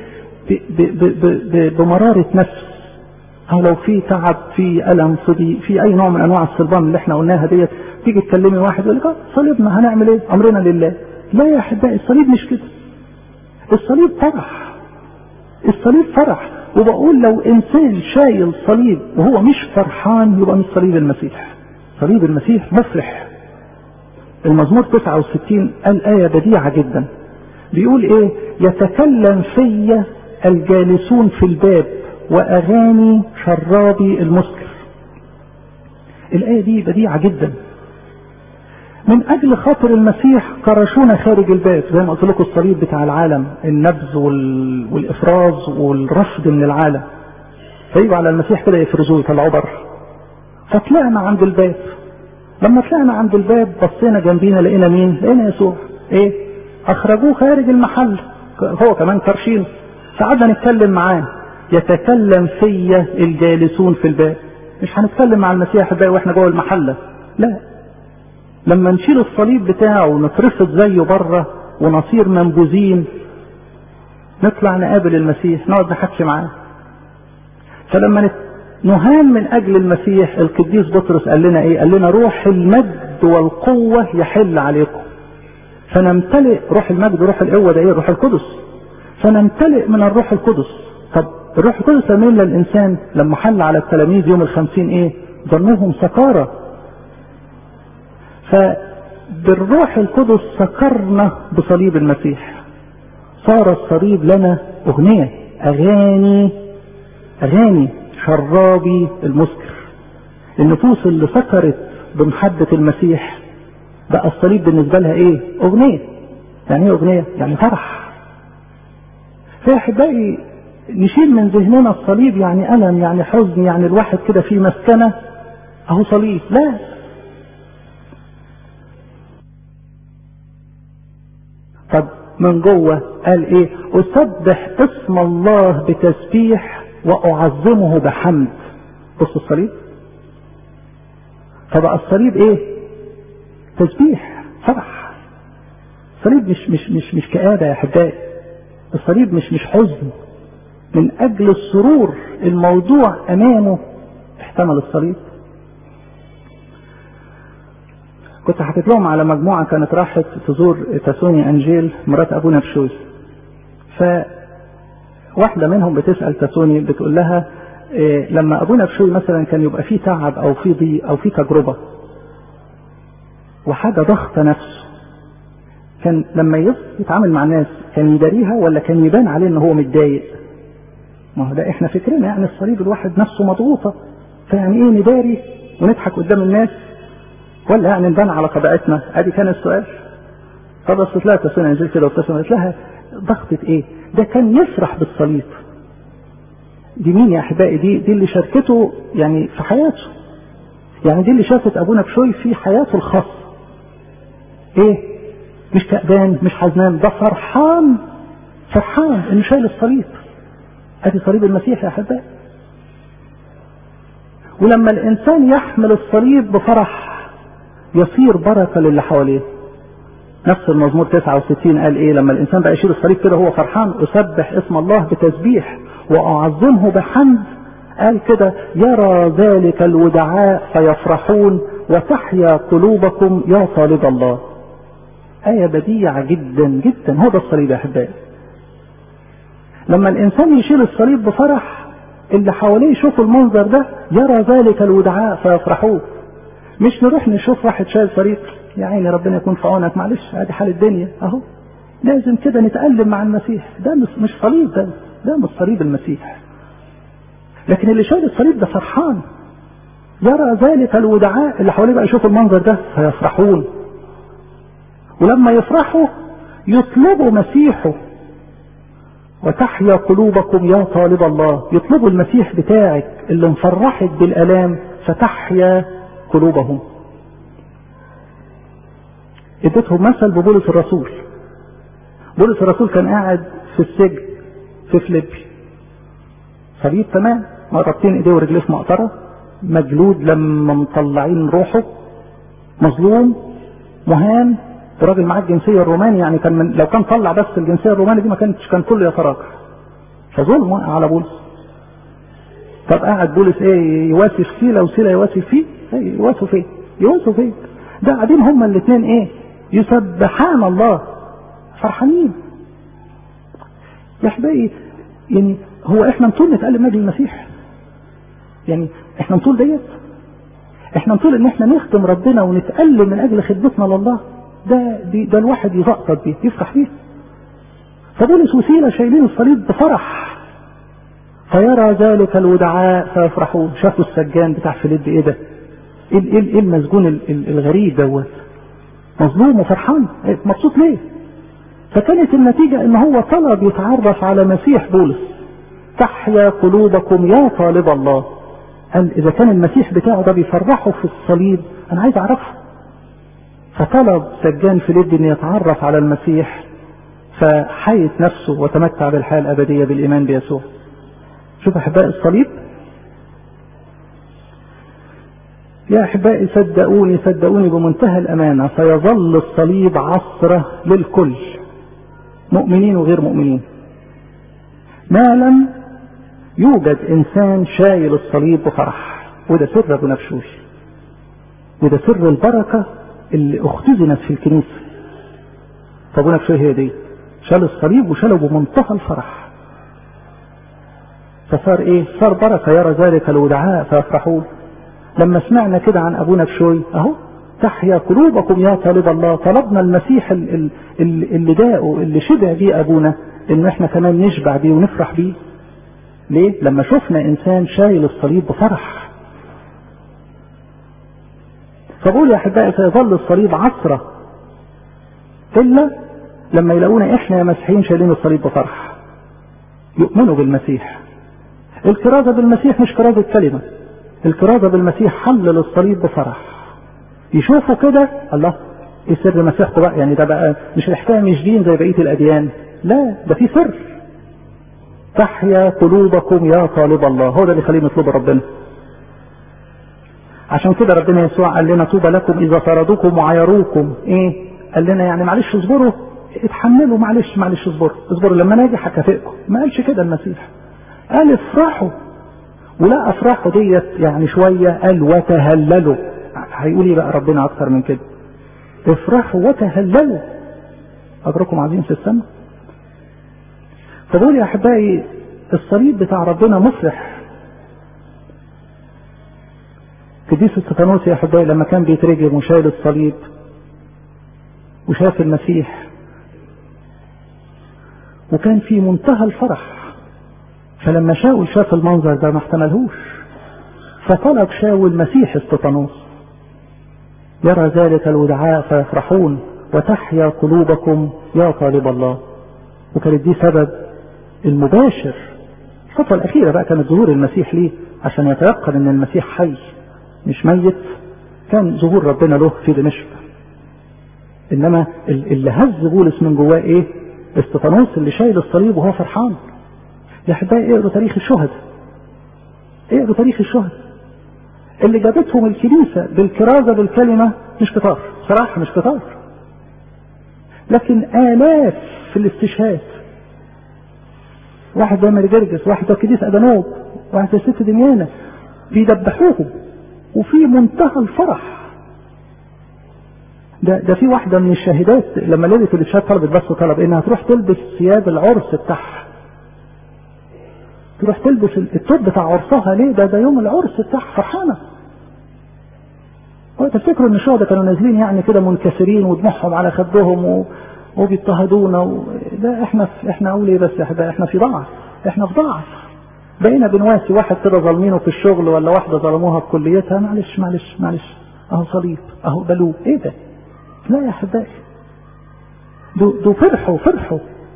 بمراره نفس أو لو في تعب في ألم في في أي نوع من أنواع الصلبان اللي احنا قلناها ديت تيجي تكلمي واحد يقول لك صليبنا هنعمل إيه؟ أمرنا لله. لا يا أحبائي الصليب مش كده. الصليب فرح. الصليب فرح وبقول لو إنسان شايل صليب وهو مش فرحان يبقى مش صليب المسيح. صليب المسيح مفرح. المزمور 69 قال آية بديعة جدا. بيقول إيه؟ يتكلم في الجالسون في الباب واغاني شرابي المسكر الايه دي بديعه جدا من اجل خاطر المسيح كرشونا خارج الباب زي ما قلت لكم الصليب بتاع العالم النبذ وال... والافراز والرفض من العالم فيجوا على المسيح كده يفرزوه يطلعوه بره فطلعنا عند الباب لما طلعنا عند الباب بصينا جنبينا لقينا مين؟ لقينا يسوع ايه؟ اخرجوه خارج المحل هو كمان كرشين فقعدنا نتكلم معاه يتكلم في الجالسون في الباب مش هنتكلم مع المسيح بقى واحنا جوه المحلة لا لما نشيل الصليب بتاعه ونترفض زيه بره ونصير منبوذين نطلع نقابل المسيح نقعد نحكي معاه فلما نهان من اجل المسيح القديس بطرس قال لنا ايه قال لنا روح المجد والقوة يحل عليكم فنمتلئ روح المجد وروح القوة ده ايه الروح القدس فنمتلئ من الروح القدس طب الروح القدس لما يملى الانسان لما حل على التلاميذ يوم الخمسين ايه ظنوهم سكارى فبالروح القدس سكرنا بصليب المسيح صار الصليب لنا اغنية اغاني اغاني شرابي المسكر النفوس اللي سكرت بمحبة المسيح بقى الصليب بالنسبة لها ايه اغنية يعني ايه اغنية يعني فرح فيا احبائي نشيل من ذهننا الصليب يعني الم يعني حزن يعني الواحد كده في مسكنة اهو صليب لا طب من جوه قال ايه اسبح اسم الله بتسبيح واعظمه بحمد بص الصليب فبقى الصليب ايه تسبيح فرح الصليب مش مش مش مش كآبة يا احبائي الصليب مش مش حزن من اجل السرور الموضوع امامه احتمل الصليب كنت حكيت لهم على مجموعة كانت راحت تزور تسوني أنجيل مرات أبونا بشوي فواحدة منهم بتسأل تسوني بتقول لها إيه لما أبونا بشوي مثلا كان يبقى فيه تعب أو فيه ضيق أو فيه تجربة وحاجة ضغط نفسه كان لما يتعامل مع الناس كان يداريها ولا كان يبان عليه ان هو متضايق ما هو ده احنا فكرنا يعني الصليب الواحد نفسه مضغوطة فيعني ايه نداري ونضحك قدام الناس ولا يعني نبان على طبيعتنا ادي كان السؤال فبصت لها تسوني انجيل كده وابتسمت لها ضغطة ايه ده كان يفرح بالصليب دي مين يا احبائي دي دي اللي شاركته يعني في حياته يعني دي اللي شافت ابونا بشوي في حياته الخاصه ايه مش كأبان مش حزنان ده فرحان فرحان انه شايل الصليب ادي صليب المسيح يا احبائي ولما الانسان يحمل الصليب بفرح يصير بركه للي حواليه نفس المزمور 69 قال ايه لما الانسان بقى يشيل الصليب كده هو فرحان اسبح اسم الله بتسبيح واعظمه بحمد قال كده يرى ذلك الودعاء فيفرحون وتحيا قلوبكم يا طالب الله آية بديعة جدا جدا هو ده الصليب يا أحبائي لما الإنسان يشيل الصليب بفرح اللي حواليه يشوفوا المنظر ده يرى ذلك الودعاء فيفرحون مش نروح نشوف واحد شايل صليب يا عيني ربنا يكون في عونك معلش ادي حال الدنيا اهو لازم كده نتألم مع المسيح ده مش صليب ده ده مش صليب المسيح لكن اللي شايل الصليب ده فرحان يرى ذلك الودعاء اللي حواليه بقى يشوفوا المنظر ده فيفرحون ولما يفرحوا يطلبوا مسيحه وتحيا قلوبكم يا طالب الله يطلبوا المسيح بتاعك اللي مفرحك بالالام فتحيا قلوبهم اديتهم مثل ببولس الرسول بولس الرسول كان قاعد في السجن في فليبي صليب تمام رابطين ايديه ورجليه في مقطره مجلود لما مطلعين روحه مظلوم مهان وراجل معاه الجنسيه الروماني يعني كان من لو كان طلع بس الجنسيه الروماني دي ما كانش كان كله يتراجع فظلم وقع على بولس طب قاعد بولس ايه يواسي في سيلا وسيلا يواسي فيه ايه يواسوا فين يواسوا فين ده قاعدين هما الاثنين ايه يسبحان الله فرحانين يا احبائي يعني هو احنا نطول نتألم نجل المسيح يعني احنا نطول ديت احنا نطول ان احنا نخدم ربنا ونتألم من اجل خدمتنا لله ده دي ده الواحد يزقطط بيه يفرح بيه فبولس وسيلة شايلين الصليب بفرح فيرى ذلك الودعاء فيفرحون شافوا السجان بتاع فيليب ايه ده ايه ايه ايه المسجون الغريب دوت مظلوم وفرحان مبسوط ليه فكانت النتيجة ان هو طلب يتعرف على مسيح بولس تحيا قلوبكم يا طالب الله قال اذا كان المسيح بتاعه ده بيفرحه في الصليب انا عايز اعرفه فطلب سجان فيليب ان يتعرف على المسيح فحيت نفسه وتمتع بالحياة الابدية بالايمان بيسوع شوف احبائي الصليب يا احبائي صدقوني صدقوني بمنتهى الامانه سيظل الصليب عصره للكل مؤمنين وغير مؤمنين ما لم يوجد انسان شايل الصليب بفرح وده سر ابو نفشوش وده سر البركه اللي اختزنت في الكنيسه فابو نفشوش هي دي شال الصليب وشاله بمنتهى الفرح فصار ايه صار بركه يرى ذلك الودعاء فيفرحون لما سمعنا كده عن ابونا بشوي اهو تحيا قلوبكم يا طالب الله طلبنا المسيح اللي داقه اللي شبع بيه ابونا ان احنا كمان نشبع بيه ونفرح بيه ليه لما شفنا انسان شايل الصليب بفرح فبقول يا احبائي سيظل الصليب عصرة الا لما يلاقونا احنا يا مسيحيين شايلين الصليب بفرح يؤمنوا بالمسيح الكرازة بالمسيح مش كرازة كلمة الكرازة بالمسيح حل للصليب بفرح يشوفوا كده الله ايه سر مسيحكم بقى يعني ده بقى مش الحكايه مش دين زي بقيه الاديان لا ده في سر تحيا قلوبكم يا طالب الله هو ده اللي يخليهم يطلبوا ربنا عشان كده ربنا يسوع قال لنا طوبى لكم اذا طردوكم وعايروكم ايه قال لنا يعني معلش اصبروا اتحملوا معلش معلش اصبروا اصبروا لما انا اجي هكافئكم ما قالش كده المسيح قال افرحوا ولا افرحوا ديت يعني شويه قال وتهللوا هيقول ايه بقى ربنا اكتر من كده افرحوا وتهللوا اجركم عظيم في السماء فبقول يا احبائي الصليب بتاع ربنا مفرح قديس استفانوس يا احبائي لما كان بيترجم وشايل الصليب وشاف المسيح وكان في منتهى الفرح فلما شاول شاف المنظر ده ما احتملهوش فطلب شاول مسيح استفانوس يرى ذلك الودعاء فيفرحون وتحيا قلوبكم يا طالب الله وكانت دي سبب المباشر الخطوة الأخيرة بقى كانت ظهور المسيح ليه عشان يتيقن أن المسيح حي مش ميت كان ظهور ربنا له في دمشق إنما اللي هز بولس من جواه إيه؟ استفانوس اللي شايل الصليب وهو فرحان يا أحبائي اقروا تاريخ الشهداء اقروا تاريخ الشهداء اللي جابتهم الكنيسة بالكرازة بالكلمة مش كتار صراحة مش كتار لكن آلاف في الاستشهاد واحد زي مرجرجس واحد زي كديس أدنوب واحد زي ست دميانة بيدبحوهم وفي منتهى الفرح ده ده في واحدة من الشاهدات لما ليلة الاستشهاد طلبت بس طلب انها تروح تلبس ثياب العرس بتاعها تروح تلبس التوب بتاع عرسها ليه ده ده يوم العرس بتاعها فرحانة هو تفتكروا ان الشهداء كانوا نازلين يعني كده منكسرين ودموعهم على خدهم و... وبيضطهدونا و... لا احنا في... احنا اقول ايه بس يا احبائي احنا في ضعف احنا في ضعف بقينا بنواسي واحد كده ظالمينه في الشغل ولا واحده ظلموها في كليتها معلش معلش معلش اهو صليب اهو بلوه ايه ده؟ لا يا احبائي دول دو فرحوا فرحوا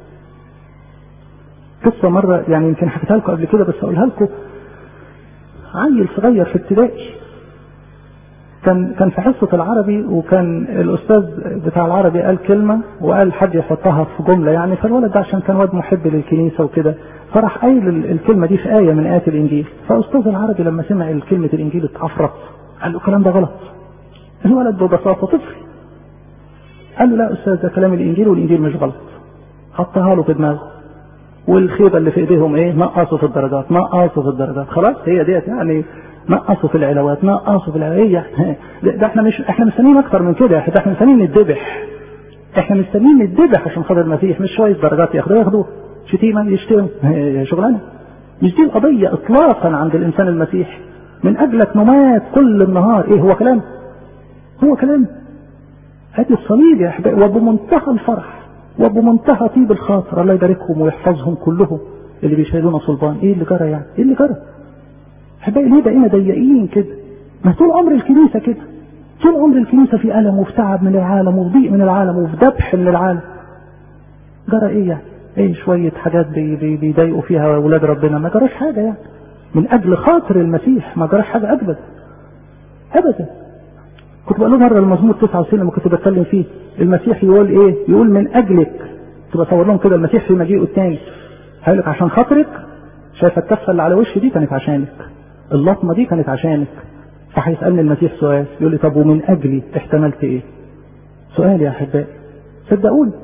قصة مرة يعني يمكن حكيتها لكم قبل كده بس أقولها لكم عيل صغير في ابتدائي كان كان في حصة العربي وكان الأستاذ بتاع العربي قال كلمة وقال حد يحطها في جملة يعني فالولد ده عشان كان واد محب للكنيسة وكده فراح قايل الكلمة دي في آية من آيات الإنجيل فأستاذ العربي لما سمع كلمة الإنجيل اتعفرت قال له الكلام ده غلط الولد ببساطة طفل قال له لا أستاذ ده كلام الإنجيل والإنجيل مش غلط حطها له في دماغه والخيبة اللي في ايديهم ايه نقصوا في الدرجات نقصوا في الدرجات خلاص هي ديت يعني نقصوا في العلاوات نقصوا في العلاوات ده, ده احنا مش احنا مستنيين اكتر من كده احنا احنا مستنيين نتذبح احنا مستنيين نتذبح عشان خاطر المسيح مش شويه درجات ياخدوها ياخدوها شتيمه يشتموا شغلانه مش دي القضيه اطلاقا عند الانسان المسيحي من اجلك نمات كل النهار ايه هو كلام هو كلام ادي الصليب يا احبائي وبمنتهى الفرح وبمنتهى طيب الخاطر الله يباركهم ويحفظهم كلهم اللي بيشيلونا صلبان ايه اللي جرى يعني ايه اللي جرى احبائي ليه بقينا ضيقين كده ما طول عمر الكنيسه كده طول عمر الكنيسه في الم وفي تعب من العالم وفي ضيق من العالم وفي ذبح من العالم جرى ايه يعني ايه شويه حاجات بي بي بيضايقوا فيها اولاد ربنا ما جراش حاجه يعني من اجل خاطر المسيح ما جراش حاجه ابدا ابدا كنت بقول له مره المزمور 99 لما كنت بتكلم فيه المسيح يقول ايه؟ يقول من اجلك كنت بصور لهم كده المسيح في مجيئه الثاني هيقول لك عشان خاطرك شايف الكفه اللي على وشي دي كانت عشانك اللطمه دي كانت عشانك فهيسالني المسيح سؤال يقول لي طب ومن اجلي احتملت ايه؟ سؤال يا احبائي صدقوني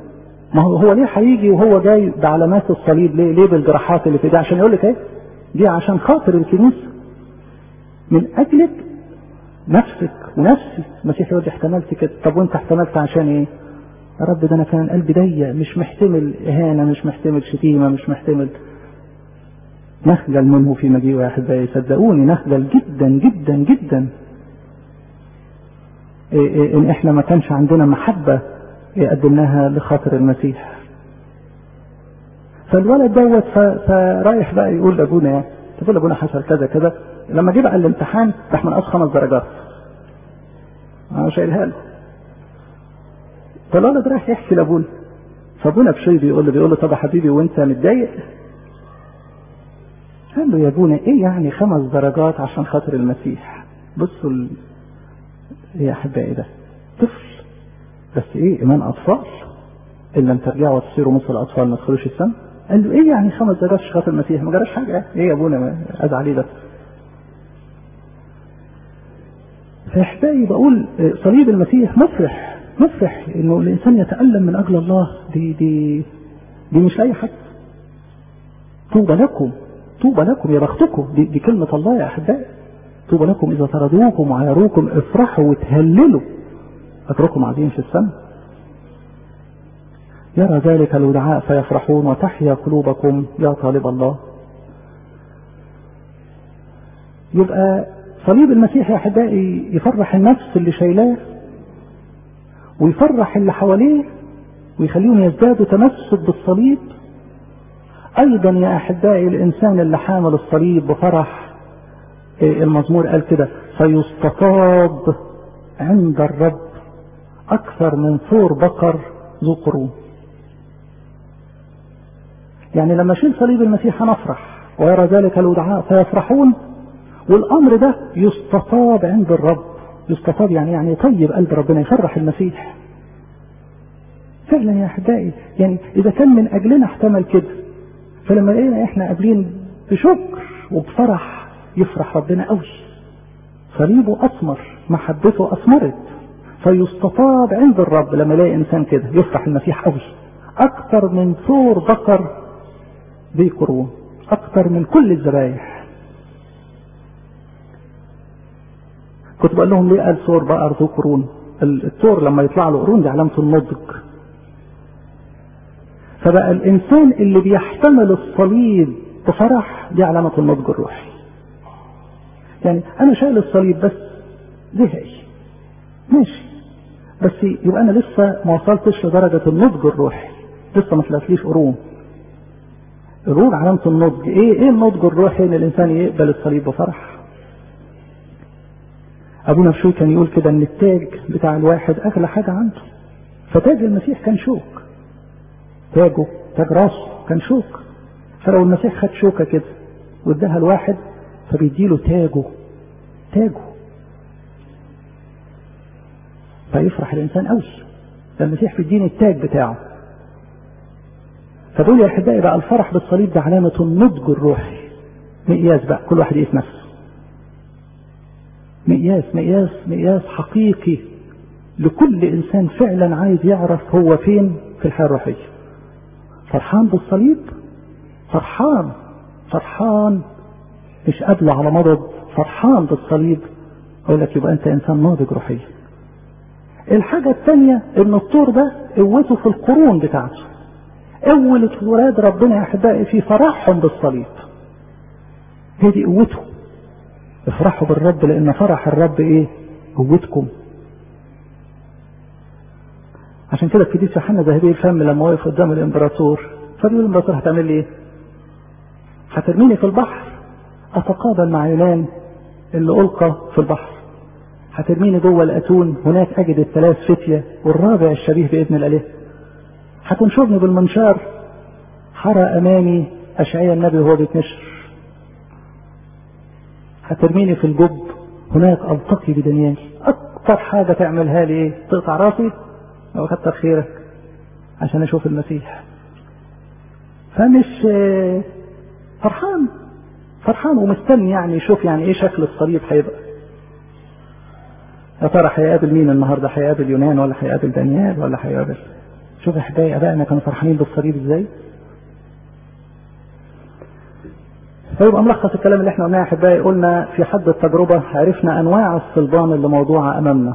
ما هو هو ليه هيجي وهو جاي بعلامات الصليب ليه ليه بالجراحات اللي في ده عشان يقول لك ايه دي عشان خاطر الكنيسه من اجلك نفسك ونفسي المسيح يقول احتملت كده طب وانت احتملت عشان ايه يا رب ده انا كان قلبي ضيق مش محتمل اهانه مش محتمل شتيمه مش محتمل نخجل منه في مجيئه يا احبائي صدقوني نخجل جدا جدا جدا إيه إيه ان احنا ما كانش عندنا محبه قدمناها لخاطر المسيح فالولد دوت فرايح بقى يقول لابونا يعني تقول لابونا حصل كذا كذا لما جه بقى الامتحان راح منقص خمس درجات انا شايلها له فالولد راح يحكي لابونا فابونا بشوي بيقول له بيقول له طب يا حبيبي وانت متضايق قال له يا ابونا ايه يعني خمس درجات عشان خاطر المسيح بصوا ال... ايه يا احبائي ده طفل بس ايه ايمان اطفال ان لم ترجعوا وتصيروا مثل الاطفال ما تدخلوش السم قال له ايه يعني خمس درجات عشان خاطر المسيح ما جراش حاجه ايه يا ابونا ازعل ايه ده فاحبائي بقول صليب المسيح مفرح مفرح انه الانسان يتالم من اجل الله دي دي دي مش لاي حد طوبى لكم طوبى لكم يا بختكم دي, دي كلمة الله يا أحبائي طوبى لكم إذا طردوكم وعايروكم افرحوا وتهللوا أجركم عظيم في السماء يرى ذلك الودعاء فيفرحون وتحيا قلوبكم يا طالب الله يبقى صليب المسيح يا أحبائي يفرح النفس اللي شايلاه ويفرح اللي حواليه ويخليهم يزدادوا تمسك بالصليب ايضا يا احبائي الانسان اللي حامل الصليب بفرح المزمور قال كده فيستطاب عند الرب اكثر من ثور بقر ذو قرون يعني لما اشيل صليب المسيح هنفرح ويرى ذلك الودعاء فيفرحون والامر ده يستطاب عند الرب يستطاب يعني يعني يطيب قلب ربنا يفرح المسيح فعلا يا احبائي يعني اذا كان من اجلنا احتمل كده فلما لقينا احنا قابلين بشكر وبفرح يفرح ربنا قوي صليبه اثمر محبته اثمرت فيستطاب عند الرب لما يلاقي انسان كده يفرح المسيح قوي اكثر من ثور بقر ذي قرون اكثر من كل الذبايح كنت بقول لهم ليه قال ثور بقر ذو قرون الثور لما يطلع له قرون دي علامه النضج فبقى الانسان اللي بيحتمل الصليب بفرح دي علامة النضج الروحي يعني انا شايل الصليب بس زهقي ماشي بس يبقى انا لسه ما وصلتش لدرجة النضج الروحي لسه ما طلعتليش قرون قرون علامة النضج ايه ايه النضج الروحي ان الانسان يقبل الصليب بفرح ابونا بشوي كان يقول كده ان التاج بتاع الواحد اغلى حاجة عنده فتاج المسيح كان شوك تاجه تاج راسه كان شوك فلو المسيح خد شوكة كده واداها الواحد فبيديله تاجه تاجه فيفرح الانسان قوي ده المسيح بيديني التاج بتاعه فدول يا احبائي بقى الفرح بالصليب ده علامة النضج الروحي مقياس بقى كل واحد يقيس نفسه مقياس مقياس مقياس حقيقي لكل انسان فعلا عايز يعرف هو فين في الحياه الروحيه فرحان بالصليب فرحان فرحان مش قابله على مرض فرحان بالصليب اقول لك يبقى انت انسان ناضج روحيا الحاجة الثانية ان الطور ده قوته في القرون بتاعته قوة ولاد ربنا يا احبائي في فرحهم بالصليب هي دي قوته افرحوا بالرب لان فرح الرب ايه قوتكم عشان كده القديس يوحنا ذهبي الفم لما وقف قدام الامبراطور فبيقول الامبراطور هتعمل لي ايه؟ هترميني في البحر اتقابل مع يونان اللي القى في البحر هترميني جوه الاتون هناك اجد الثلاث فتيه والرابع الشبيه باذن الاله هتنشرني بالمنشار حرى امامي اشعياء النبي وهو بيتنشر هترميني في الجب هناك التقي بدانيال اكتر حاجه تعملها لي ايه؟ تقطع راسي او كتر خيرك عشان اشوف المسيح فمش فرحان فرحان ومستني يعني يشوف يعني ايه شكل الصليب هيبقى يا ترى هيقابل مين النهارده هيقابل يونان ولا هيقابل دانيال ولا هيقابل شوف يا احبائي ابائنا كانوا فرحانين بالصليب ازاي فيبقى ملخص الكلام اللي احنا قلناه يا احبائي قلنا في حد التجربه عرفنا انواع الصلبان اللي موضوعه امامنا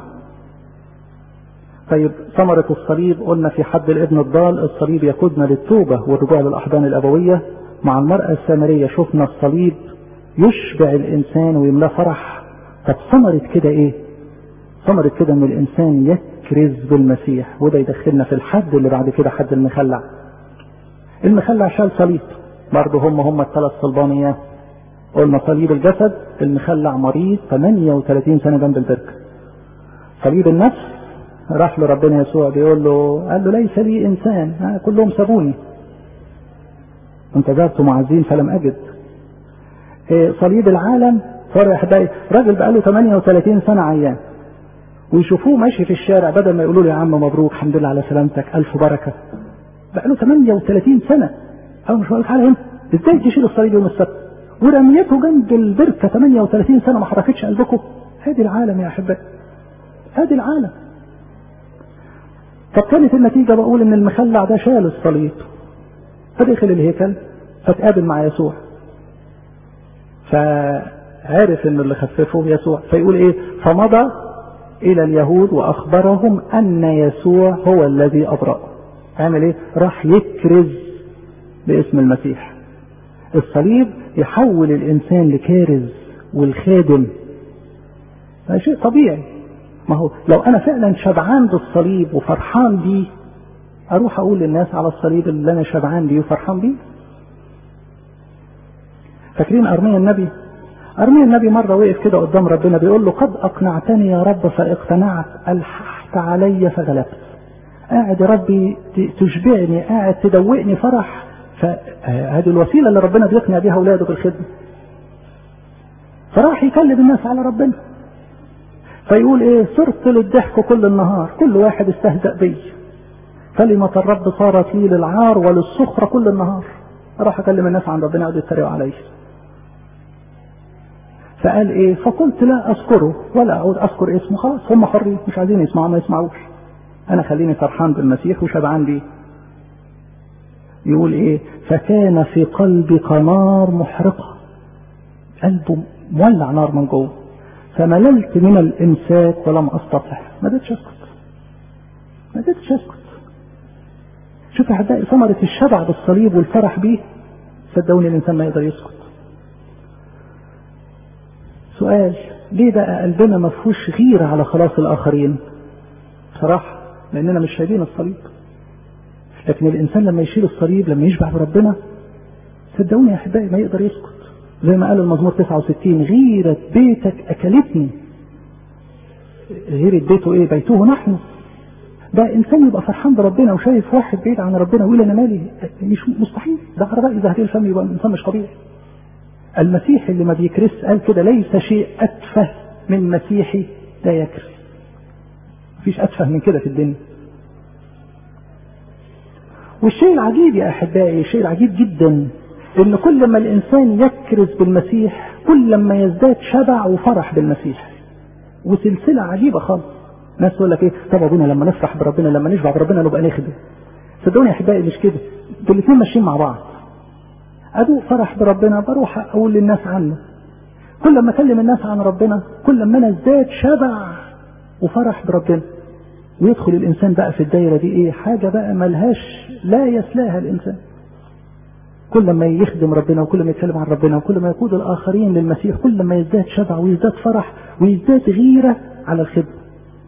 طيب ثمرة الصليب قلنا في حد الابن الضال الصليب يقودنا للتوبة والرجوع للأحضان الأبوية مع المرأة السامرية شفنا الصليب يشبع الإنسان ويملاه فرح طب ثمرة كده إيه؟ ثمرة كده إن الإنسان يكرز بالمسيح وده يدخلنا في الحد اللي بعد كده حد المخلع. المخلع شال صليب برضه هم هم الثلاث صلبانيات. قلنا صليب الجسد المخلع مريض 38 سنة جنب البركة. صليب النفس راح له ربنا يسوع بيقول له قال له ليس لي انسان كلهم سابوني انتظرت معزين فلم اجد إيه صليب العالم صار يا احبائي راجل بقى له 38 سنه عيان ويشوفوه ماشي في الشارع بدل ما يقولوا له يا عم مبروك الحمد لله على سلامتك الف بركه بقى له 38 سنه او مش تعالى هنا ازاي تشيل الصليب يوم السبت ورميته جنب البركه 38 سنه ما حركتش قلبكم هذه العالم يا احبائي هذه العالم طب كانت النتيجة بقول إن المخلع ده شال الصليب فدخل الهيكل فتقابل مع يسوع فعرف إن اللي خففه يسوع فيقول إيه فمضى إلى اليهود وأخبرهم أن يسوع هو الذي أبرأه عمل إيه راح يكرز باسم المسيح الصليب يحول الإنسان لكارز والخادم ده شيء طبيعي ما هو لو انا فعلا شبعان بالصليب وفرحان بيه اروح اقول للناس على الصليب اللي انا شبعان بيه وفرحان بيه فاكرين ارميا النبي ارميا النبي مره وقف كده قدام ربنا بيقول له قد اقنعتني يا رب فاقتنعت الححت علي فغلبت قاعد يا ربي تشبعني قاعد تدوقني فرح فهذه الوسيله اللي ربنا بيقنع بيها اولاده بالخدمه فراح يكلم الناس على ربنا فيقول ايه صرت للضحك كل النهار كل واحد استهزأ بي كلمة الرب صارت لي للعار وللسخرة كل النهار راح اكلم الناس عن ربنا يقعدوا يتريقوا علي فقال ايه فقلت لا اذكره ولا اعود اذكر اسمه خلاص هم حرين مش عايزين يسمعوا ما يسمعوش انا خليني فرحان بالمسيح وشبعان بيه يقول ايه فكان في قلبي قنار محرقة قلبه مولع نار من جوه فمللت من الامساك ولم استطع ما قدرتش اسكت ما قدرتش اسكت شوف اعدائي ثمرة الشبع بالصليب والفرح بيه صدقوني الانسان ما يقدر يسكت سؤال ليه بقى قلبنا ما فيهوش غيرة على خلاص الاخرين بصراحة لاننا مش شايلين الصليب لكن الانسان لما يشيل الصليب لما يشبع بربنا صدقوني يا احبائي ما يقدر يسكت زي ما قال المزمور 69 غيرة بيتك أكلتني غيرة بيته إيه بيته نحن ده إنسان يبقى فرحان بربنا وشايف واحد بعيد عن ربنا ويقول أنا مالي مش مستحيل ده على رأي زهرير الفم يبقى إنسان مش طبيعي المسيح اللي ما بيكرس قال كده ليس شيء أتفه من مسيحي لا يكرس مفيش أتفه من كده في الدنيا والشيء العجيب يا أحبائي الشيء العجيب جدا ان كل ما الانسان يكرز بالمسيح كل ما يزداد شبع وفرح بالمسيح وسلسله عجيبه خالص ناس تقول لك ايه طب ابونا لما نفرح بربنا لما نشبع بربنا نبقى نخدم صدقوني يا احبائي مش كده دول الاثنين ماشيين مع بعض ادوق فرح بربنا بروح اقول للناس عنه كل ما اكلم الناس عن ربنا كل ما انا ازداد شبع وفرح بربنا ويدخل الانسان بقى في الدايره دي ايه حاجه بقى ملهاش لا يسلاها الانسان كل ما يخدم ربنا وكل ما يتكلم عن ربنا وكل ما يقود الآخرين للمسيح كل ما يزداد شبع ويزداد فرح ويزداد غيرة على الخدمة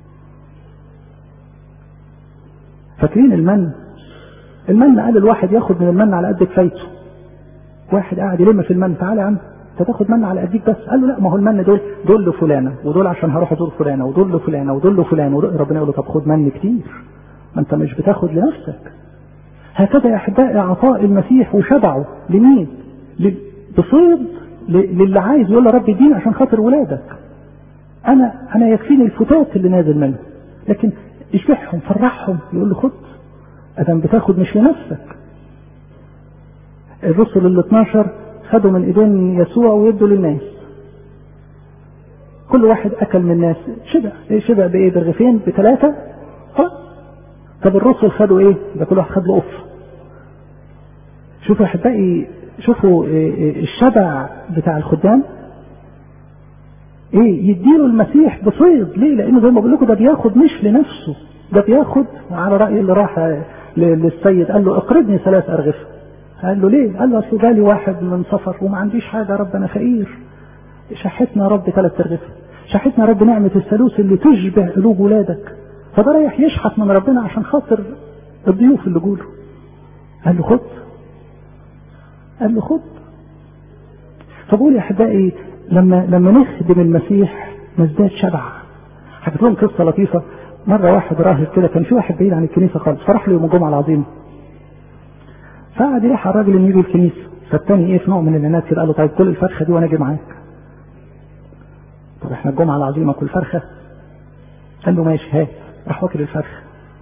فاكرين المن المن قال الواحد ياخد من المن على قد كفايته واحد قاعد يلم في المن تعالى يا عم انت تاخد من على قديك بس قال له لا ما هو المن دول دول لفلانه ودول عشان هروح ازور فلانه ودول لفلانه ودول لفلانه ودول ربنا يقول له طب خد من كتير ما انت مش بتاخد لنفسك هكذا يا احبائي عطاء المسيح وشبعه لمين؟ بصيد للي عايز يقول له رب اديني عشان خاطر ولادك. انا انا يكفيني الفتات اللي نازل منه لكن اشبعهم فرحهم يقول له خد ادم بتاخد مش لنفسك. الرسل ال 12 خدوا من ايدين يسوع ويدوا للناس. كل واحد اكل من الناس شبع شبع بايه؟ برغيفين بثلاثه خلاص طب الرسل خدوا ايه؟ ده كل واحد خد له قفه شوفوا يا احبائي شوفوا الشبع بتاع الخدام ايه يديله المسيح بفيض ليه لانه زي ما بقول لكم ده بياخد مش لنفسه ده بياخد على راي اللي راح للسيد قال له اقرضني ثلاث ارغفه قال له ليه قال له اصل جالي واحد من سفر وما عنديش حاجه يا رب انا فقير شحتنا يا رب ثلاث ارغفه شحتنا يا رب نعمه الثالوث اللي تشبه قلوب ولادك فده رايح يشحت من ربنا عشان خاطر الضيوف اللي جوله قال له خد قال له خد فبقول يا احبائي لما لما نخدم المسيح نزداد شبع حكيت لهم قصه لطيفه مره واحد راهب كده كان في واحد بعيد عن الكنيسه خالص فراح له يوم الجمعه العظيمه فقعد يلح على الراجل انه يجي الكنيسه فالتاني ايه في نوع من العناد كده قال له طيب كل الفرخه دي وانا اجي معاك طب احنا الجمعه العظيمه كل فرخه قال له ماشي هات راح واكل الفرخه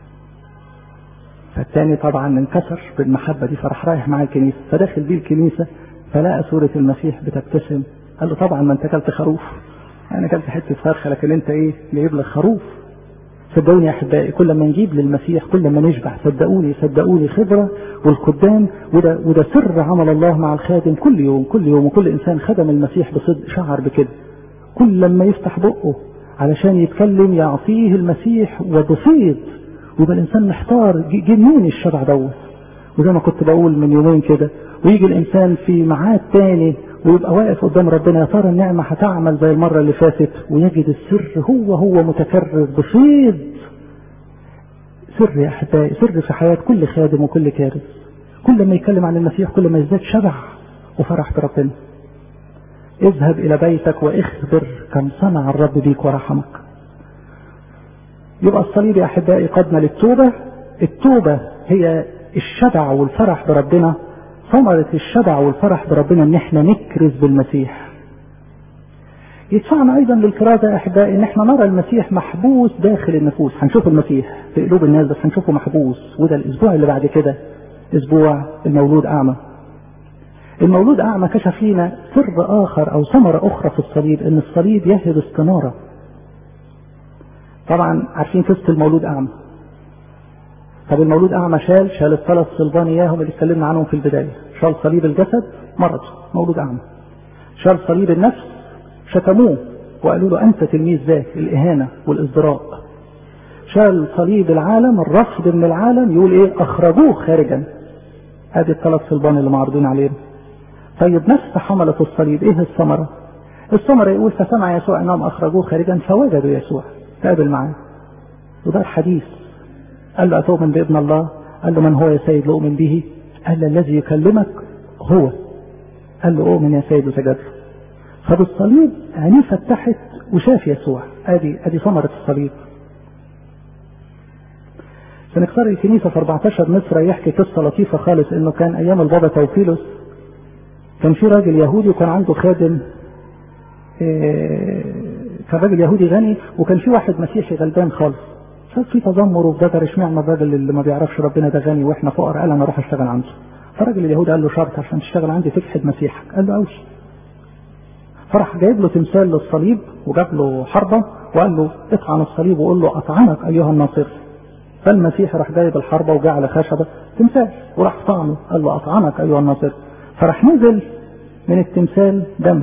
فالتاني طبعا انكسر بالمحبه دي فراح رايح معاه الكنيسه فداخل بيه الكنيسه فلقى صوره المسيح بتبتسم قال له طبعا ما انت اكلت خروف انا اكلت حته فرخه لكن انت ايه جايب لك خروف صدقوني يا احبائي كل ما نجيب للمسيح كل ما نشبع صدقوني صدقوني خبره والقدام وده وده سر عمل الله مع الخادم كل يوم كل يوم وكل انسان خدم المسيح بصدق شعر بكده كل لما يفتح بقه علشان يتكلم يعطيه المسيح وبفيض ويبقى الانسان محتار جنون الشبع دوت وزي ما كنت بقول من يومين كده ويجي الانسان في ميعاد تاني ويبقى واقف قدام ربنا يا ترى النعمه هتعمل زي المره اللي فاتت ويجد السر هو هو متكرر بفيض سر يا احبائي سر في حياه كل خادم وكل كارث كل ما يتكلم عن المسيح كل ما يزداد شبع وفرح بربنا اذهب الى بيتك واخبر كم صنع الرب بيك ورحمك يبقى الصليب يا احبائي قادنا للتوبه التوبه هي الشبع والفرح بربنا ثمرة الشبع والفرح بربنا ان احنا نكرز بالمسيح يدفعنا ايضا للكرازة يا احبائي ان احنا نرى المسيح محبوس داخل النفوس هنشوف المسيح في قلوب الناس بس هنشوفه محبوس وده الاسبوع اللي بعد كده اسبوع المولود اعمى المولود اعمى كشف لنا سر اخر او ثمرة اخرى في الصليب ان الصليب يهب استنارة طبعا عارفين قصة المولود اعمى طب المولود اعمى شال شال الثلاث صلبان اياهم اللي اتكلمنا عنهم في البدايه شال صليب الجسد مرض مولود اعمى شال صليب النفس شتموه وقالوا له انت تلميذ ذاك الاهانه والازدراء شال صليب العالم الرفض من العالم يقول ايه اخرجوه خارجا ادي الثلاث صلبان اللي معروضين علينا طيب نفس حملة الصليب ايه الثمرة الثمرة يقول فسمع يسوع انهم اخرجوه خارجا فوجدوا يسوع تقابل معاه وده الحديث قال له أتؤمن بابن الله قال له من هو يا سيد لأؤمن به قال له الذي يكلمك هو قال له أؤمن يا سيد وسجد فبالصليب عينيه فتحت وشاف يسوع ادي ادي ثمرة الصليب سنكسر الكنيسة في 14 مصر يحكي قصة لطيفة خالص انه كان ايام البابا توفيلوس كان في راجل يهودي وكان عنده خادم كان راجل يهودي غني وكان في واحد مسيحي غلبان خالص ففي تذمر وفجر اشمعنى الراجل اللي ما بيعرفش ربنا ده غني واحنا فقراء قال انا اروح اشتغل عنده فالراجل اليهودي قال له شرط عشان تشتغل عندي تجحد مسيحك قال له اوش فراح جايب له تمثال للصليب وجاب له حربه وقال له اطعن الصليب وقول له اطعنك ايها الناصر فالمسيح راح جايب الحربه وجعل خشبه تمثال وراح طعنه قال له اطعنك ايها الناصر فراح نزل من التمثال دم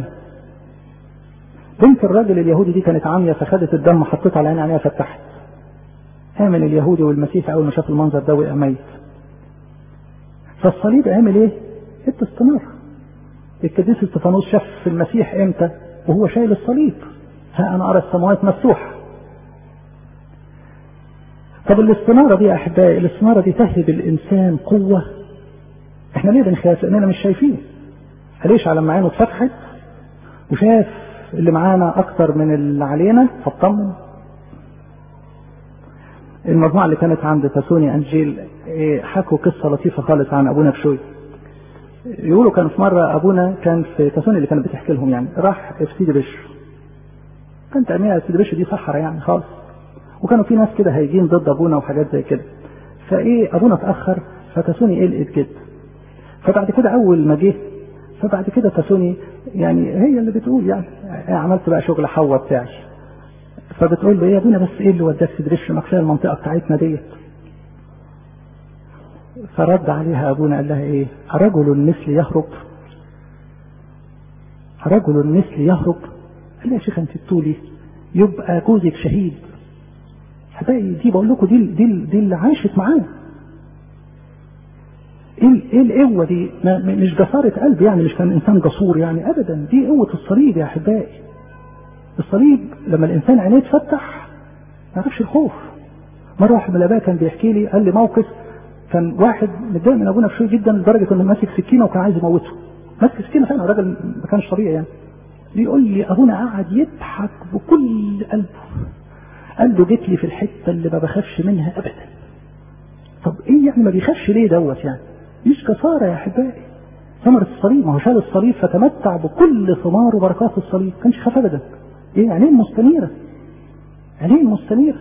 بنت الراجل اليهودي دي كانت عاميه فخدت الدم حطيتها على عين عينيها فتحت آمن اليهودي والمسيحي أول ما شاف المنظر ده وقع ميت. فالصليب عمل إيه؟ ادى استنارة. القديس استفانوس شاف في المسيح إمتى؟ وهو شايل الصليب. ها أنا أرى السماوات مفتوحة. طب الاستنارة دي يا أحبائي، الاستنارة دي تهب الإنسان قوة. إحنا ليه بنخاف؟ لأننا مش شايفين. ليش على ما عينه اتفتحت وشاف اللي معانا أكتر من اللي علينا فاطمن المجموعة اللي كانت عند تاسوني أنجيل حكوا قصة لطيفة خالص عن أبونا بشوي يقولوا كان في مرة أبونا كان في تاسوني اللي كانت بتحكي لهم يعني راح في سيدي بشر كانت أمينة سيدي بشر دي صحراء يعني خالص وكانوا في ناس كده هايجين ضد أبونا وحاجات زي كده فإيه أبونا اتأخر فتاسوني قلقت جدا فبعد كده أول ما جه فبعد كده تاسوني يعني هي اللي بتقول يعني عملت بقى شغل حوا بتاعي فبتقول له ايه يا ابونا بس ايه اللي وداك تدرش ما كفايه المنطقه بتاعتنا ديت فرد عليها ابونا قال لها ايه رجل مثل يهرب رجل مثل يهرب قال لها يا شيخ انت بتقولي يبقى جوزك شهيد حبايبي دي بقول لكم دي دي دي اللي عاشت معاه ايه ايه القوه دي مش جساره قلب يعني مش كان انسان جسور يعني ابدا دي قوه الصليب يا احبائي الصليب لما الانسان عينيه تفتح ما يعرفش الخوف مره واحد من الاباء كان بيحكي لي قال لي موقف كان واحد متضايق من ابونا بشوي جدا لدرجه انه ماسك سكينه وكان عايز يموته ماسك سكينه فعلا الراجل ما كانش طبيعي يعني بيقول لي ابونا قعد يضحك بكل قلبه قال له جيت لي في الحته اللي ما بخافش منها ابدا طب ايه يعني ما بيخافش ليه دوت يعني مش كفاره يا احبائي ثمرة الصليب ما هو شال الصليب فتمتع بكل ثمار وبركات الصليب كانش خاف ابدا ايه عينيه مستنيره عينيه مستنيره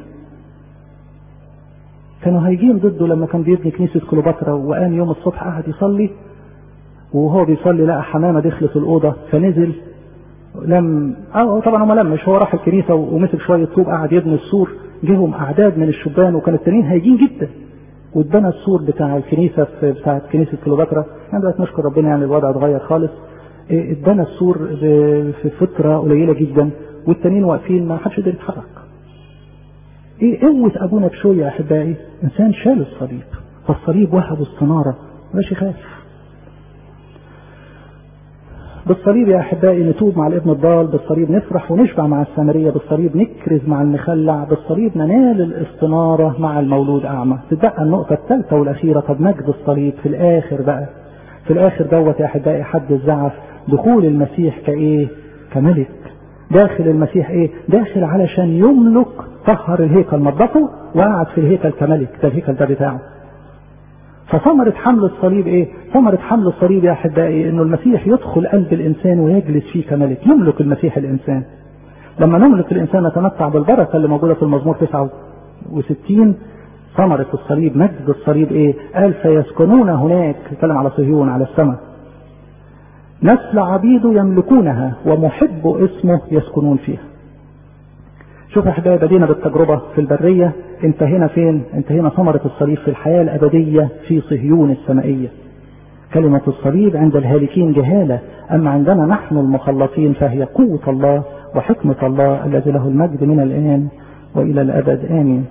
كانوا هيجين ضده لما كان بيبني كنيسة كليوباترا وقام يوم الصبح قعد يصلي وهو بيصلي لقى حمامة دخلت الأوضة فنزل لم اه طبعا هو ما لمش هو راح الكنيسة ومسك شوية طوب قعد يبني السور جيهم أعداد من الشبان وكان التانيين هايجين جدا واتبنى السور بتاع الكنيسة في بتاعة كنيسة كليوباترا يعني دلوقتي نشكر ربنا يعني الوضع اتغير خالص اتبنى السور في فترة قليلة جدا والتانيين واقفين ما حدش قدر يتحرك ايه قوة ابونا بشوية يا احبائي انسان شال الصليب فالصليب وهب استنارة ماشي خاف بالصليب يا احبائي نتوب مع الابن الضال بالصليب نفرح ونشبع مع السامريه بالصليب نكرز مع المخلع بالصليب ننال الاستناره مع المولود اعمى تتبقى النقطه الثالثه والاخيره طب مجد الصليب في الاخر بقى في الاخر دوت يا احبائي حد الزعف دخول المسيح كايه كملك داخل المسيح ايه داخل علشان يملك طهر الهيكل نظفه وقعد في الهيكل كملك ده الهيكل ده بتاعه فثمرة حمل الصليب ايه؟ ثمرة حمل الصليب يا احبائي انه المسيح يدخل قلب الانسان ويجلس فيه كملك، يملك المسيح الانسان. لما نملك الانسان نتمتع بالبركه اللي موجوده في المزمور 69 ثمرة الصليب مجد الصليب ايه؟ قال فيسكنون هناك يتكلم على صهيون على السماء. نسل عبيده يملكونها ومحب اسمه يسكنون فيها. شوف يا احبائي بدينا بالتجربه في البريه انتهينا فين؟ انتهينا ثمره الصليب في الحياه الابديه في صهيون السمائيه. كلمه الصليب عند الهالكين جهاله، اما عندنا نحن المخلصين فهي قوه الله وحكمه الله الذي له المجد من الان والى الابد امين.